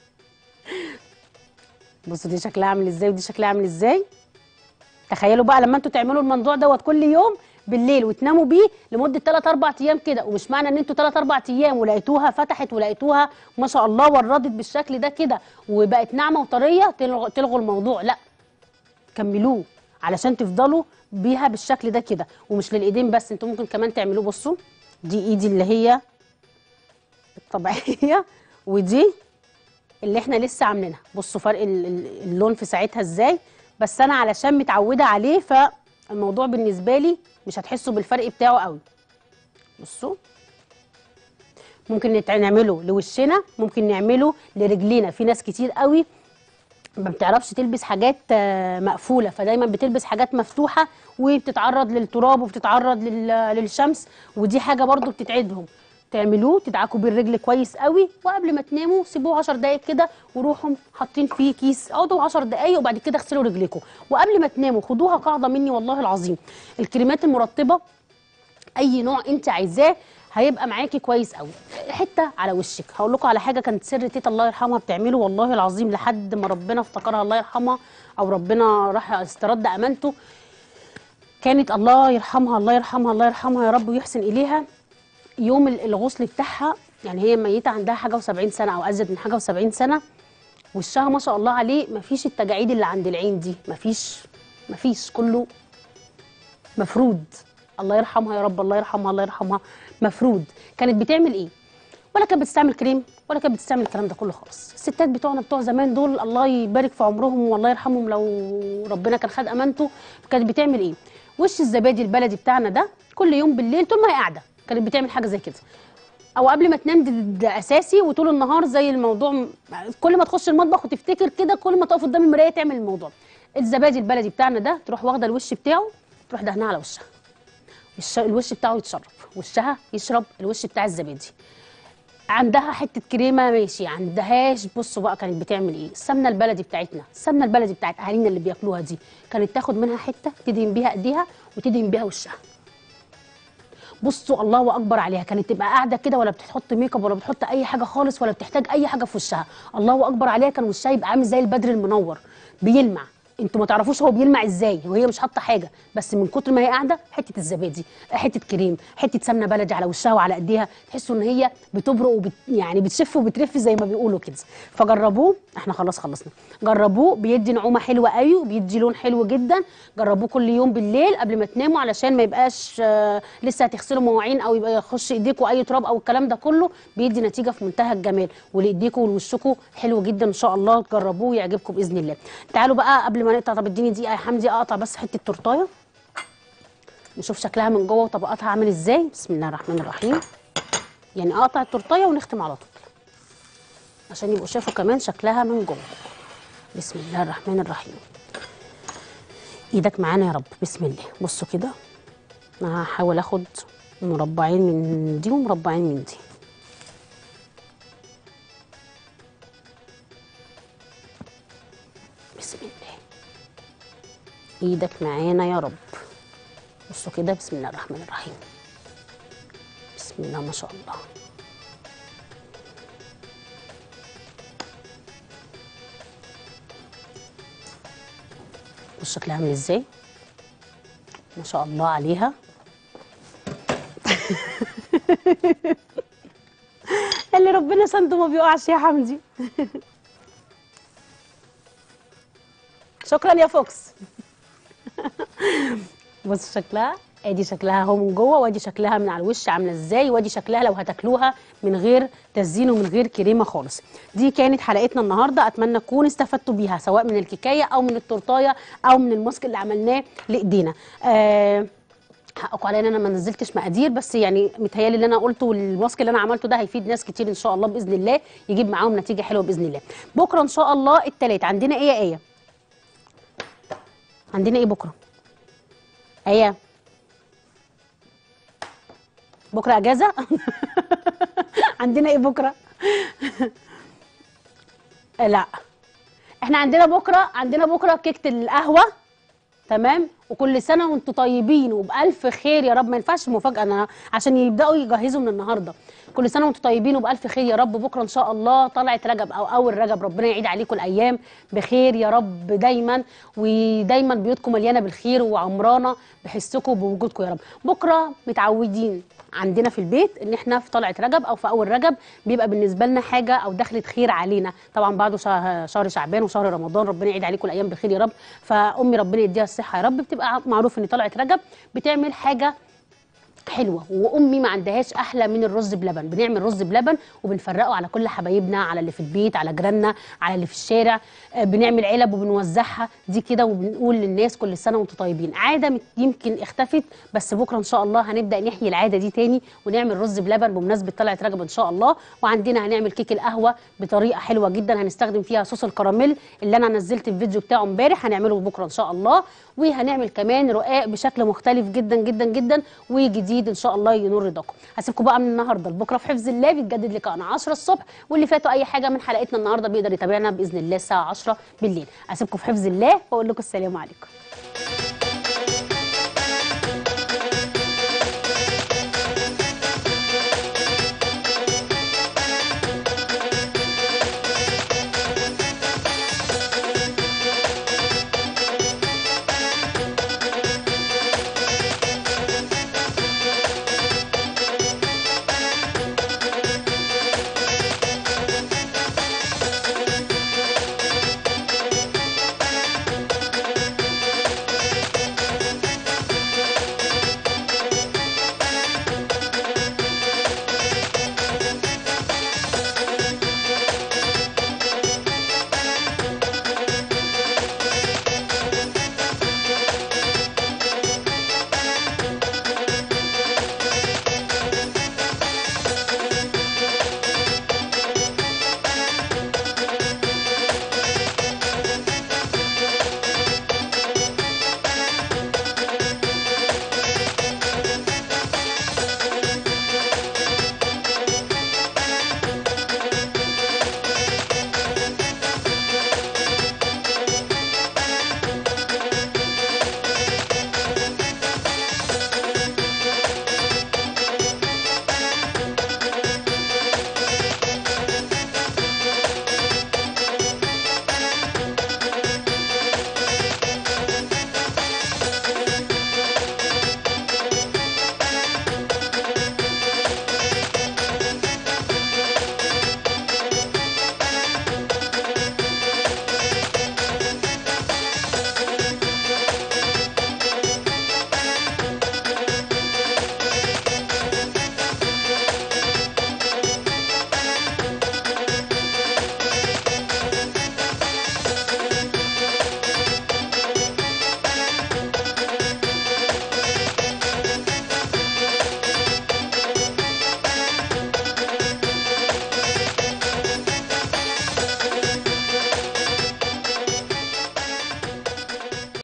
بصوا دي شكلها عامل ازاي ودي شكلها عامل ازاي تخيلوا بقى لما انتوا تعملوا الموضوع دوت كل يوم بالليل وتناموا بيه لمده 3 4 ايام كده ومش معنى ان انتوا 3 4 ايام ولقيتوها فتحت ولقيتوها ما شاء الله وردت بالشكل ده كده وبقت ناعمه وطريه تلغوا تلغوا الموضوع لا كملوه علشان تفضلوا بيها بالشكل ده كده ومش للايدين بس انتوا ممكن كمان تعملوه بصوا دي ايدي اللي هي الطبيعيه ودي اللي احنا لسه عاملينها بصوا فرق ال- ال- اللون في ساعتها ازاي بس انا علشان متعوده عليه فالموضوع بالنسبه لي مش هتحسوا بالفرق بتاعه قوي بصوا ممكن نتع- نعمله لوشنا ممكن نعمله لرجلينا في ناس كتير قوي ما بتعرفش تلبس حاجات آه، مقفوله فدايما بتلبس حاجات مفتوحه وبتتعرض للتراب وبتتعرض لل- للشمس ودي حاجه برضو بتتعبهم تعملوه تدعكوا بالرجل كويس قوي وقبل ما تناموا سيبوه 10 دقايق كده وروحوا حاطين فيه كيس اقعدوا 10 دقايق وبعد كده اغسلوا رجلكم وقبل ما تناموا خدوها قاعده مني والله العظيم الكريمات المرطبه اي نوع انت عايزاه هيبقى معاكي كويس قوي حته على وشك هقول لكم على حاجه كانت سر تيتا الله يرحمها بتعمله والله العظيم لحد ما ربنا افتكرها الله يرحمها او ربنا راح استرد امانته كانت الله يرحمها الله يرحمها الله يرحمها يا رب ويحسن اليها يوم ال- الغسل بتاعها يعني هي ميته عندها حاجه و70 سنه او ازيد من حاجه و70 سنه وشها ما شاء الله عليه مفيش التجاعيد اللي عند العين دي مفيش مفيش كله مفرود الله يرحمها يا رب الله يرحمها الله يرحمها مفرود كانت بتعمل ايه ولا كانت بتستعمل كريم ولا كانت بتستعمل الكلام ده كله خالص الستات بتوعنا بتوع زمان دول الله يبارك في عمرهم والله يرحمهم لو ربنا كان خد امانته كانت بتعمل ايه وش الزبادي البلدي بتاعنا ده كل يوم بالليل طول ما هي قاعده كانت بتعمل حاجه زي كده او قبل ما تنام ده, ده اساسي وطول النهار زي الموضوع م- كل ما تخش المطبخ وتفتكر كده كل ما تقف قدام المرايه تعمل الموضوع الزبادي البلدي بتاعنا ده تروح واخده الوش بتاعه تروح دهنها على وشها الش- الوش بتاعه يتشرب وشها يشرب الوش بتاع الزبادي عندها حته كريمه ماشي عندهاش بصوا بقى كانت بتعمل ايه السمنه البلدي بتاعتنا السمنه البلدي بتاعت اهالينا اللي بياكلوها دي كانت تاخد منها حته تدهن بيها ايديها وتدهن بيها وشها بصوا الله اكبر عليها كانت تبقى قاعده كده ولا بتحط ميك اب ولا بتحط اي حاجه خالص ولا بتحتاج اي حاجه في وشها الله اكبر عليها كان وشها يبقى عامل زي البدر المنور بيلمع انتوا ما تعرفوش هو بيلمع ازاي وهي مش حاطه حاجه بس من كتر ما هي قاعده حته الزبادي حته كريم حته سمنه بلدي على وشها وعلى ايديها تحسوا ان هي بتبرق وبت يعني بتشف وبترف زي ما بيقولوا كده فجربوه احنا خلاص خلصنا جربوه بيدي نعومه حلوه قوي وبيدي لون حلو جدا جربوه كل يوم بالليل قبل ما تناموا علشان ما يبقاش آه، لسه هتغسلوا مواعين او يبقى يخش ايديكوا اي تراب او الكلام ده كله بيدي نتيجه في منتهى الجمال ولايديكوا ولوشكوا حلو جدا ان شاء الله تجربوه ويعجبكم باذن الله تعالوا بقى قبل ما نقطع طب اديني دقيقه يا حمدي اقطع بس حته تورتايه نشوف شكلها من جوه وطبقاتها عامل ازاي بسم الله الرحمن الرحيم يعني اقطع التورتايه ونختم على طول عشان يبقوا شافوا كمان شكلها من جوه بسم الله الرحمن الرحيم ايدك معانا يا رب بسم الله بصوا كده انا هحاول اخد مربعين من دي ومربعين من دي بسم الله ايدك معانا يا رب بصوا كده بسم الله الرحمن الرحيم بسم الله ما شاء الله بص شكلها عامل ازاي ما شاء الله عليها اللي ربنا سنده ما بيقعش يا حمدي شكرا يا فوكس بص شكلها ادي شكلها اهو من جوه وادي شكلها من على الوش عامله ازاي وادي شكلها لو هتاكلوها من غير تزيين ومن غير كريمه خالص دي كانت حلقتنا النهارده اتمنى تكونوا استفدتوا بيها سواء من الكيكايه او من التورتايه او من الماسك اللي عملناه لايدينا آه حقكم عليا ان انا ما نزلتش مقادير بس يعني متهيالي اللي انا قلته والماسك اللي انا عملته ده هيفيد ناس كتير ان شاء الله باذن الله يجيب معاهم نتيجه حلوه باذن الله بكره ان شاء الله التلات عندنا ايه يا ايه عندنا ايه بكره ايه بكره اجازه عندنا ايه بكره لا احنا عندنا بكره عندنا بكره كيكه القهوه تمام وكل سنه وانتم طيبين وبالف خير يا رب ما ينفعش مفاجاه انا عشان يبداوا يجهزوا من النهارده كل سنه وانتم طيبين وبالف خير يا رب بكره ان شاء الله طلعت رجب او اول رجب ربنا يعيد عليكم الايام بخير يا رب دايما ودايما بيوتكم مليانه بالخير وعمرانه بحسكم وبوجودكم يا رب بكره متعودين عندنا في البيت ان احنا في طلعه رجب او في اول رجب بيبقى بالنسبه لنا حاجه او دخله خير علينا طبعا بعده شهر شهر شعبان وشهر رمضان ربنا يعيد عليكم الايام بخير يا رب فامي ربنا يديها الصحه يا رب بتبقى معروف ان طلعه رجب بتعمل حاجه حلوه وامي ما عندهاش احلى من الرز بلبن بنعمل رز بلبن وبنفرقه على كل حبايبنا على اللي في البيت على جيراننا على اللي في الشارع آه، بنعمل علب وبنوزعها دي كده وبنقول للناس كل سنه وانتم طيبين عاده مت- يمكن اختفت بس بكره ان شاء الله هنبدا نحيي العاده دي تاني ونعمل رز بلبن بمناسبه طلعه رجب ان شاء الله وعندنا هنعمل كيك القهوه بطريقه حلوه جدا هنستخدم فيها صوص الكراميل اللي انا نزلت الفيديو بتاعه امبارح هنعمله بكره ان شاء الله وهنعمل كمان رقاق بشكل مختلف جدا جدا جدا وجديد ان شاء الله ينور رضاكم هسيبكم بقى من النهارده لبكره في حفظ الله بيتجدد لقاءنا 10 الصبح واللي فاتوا اي حاجه من حلقتنا النهارده بيقدر يتابعنا باذن الله الساعه 10 بالليل اسيبكم في حفظ الله واقول لكم السلام عليكم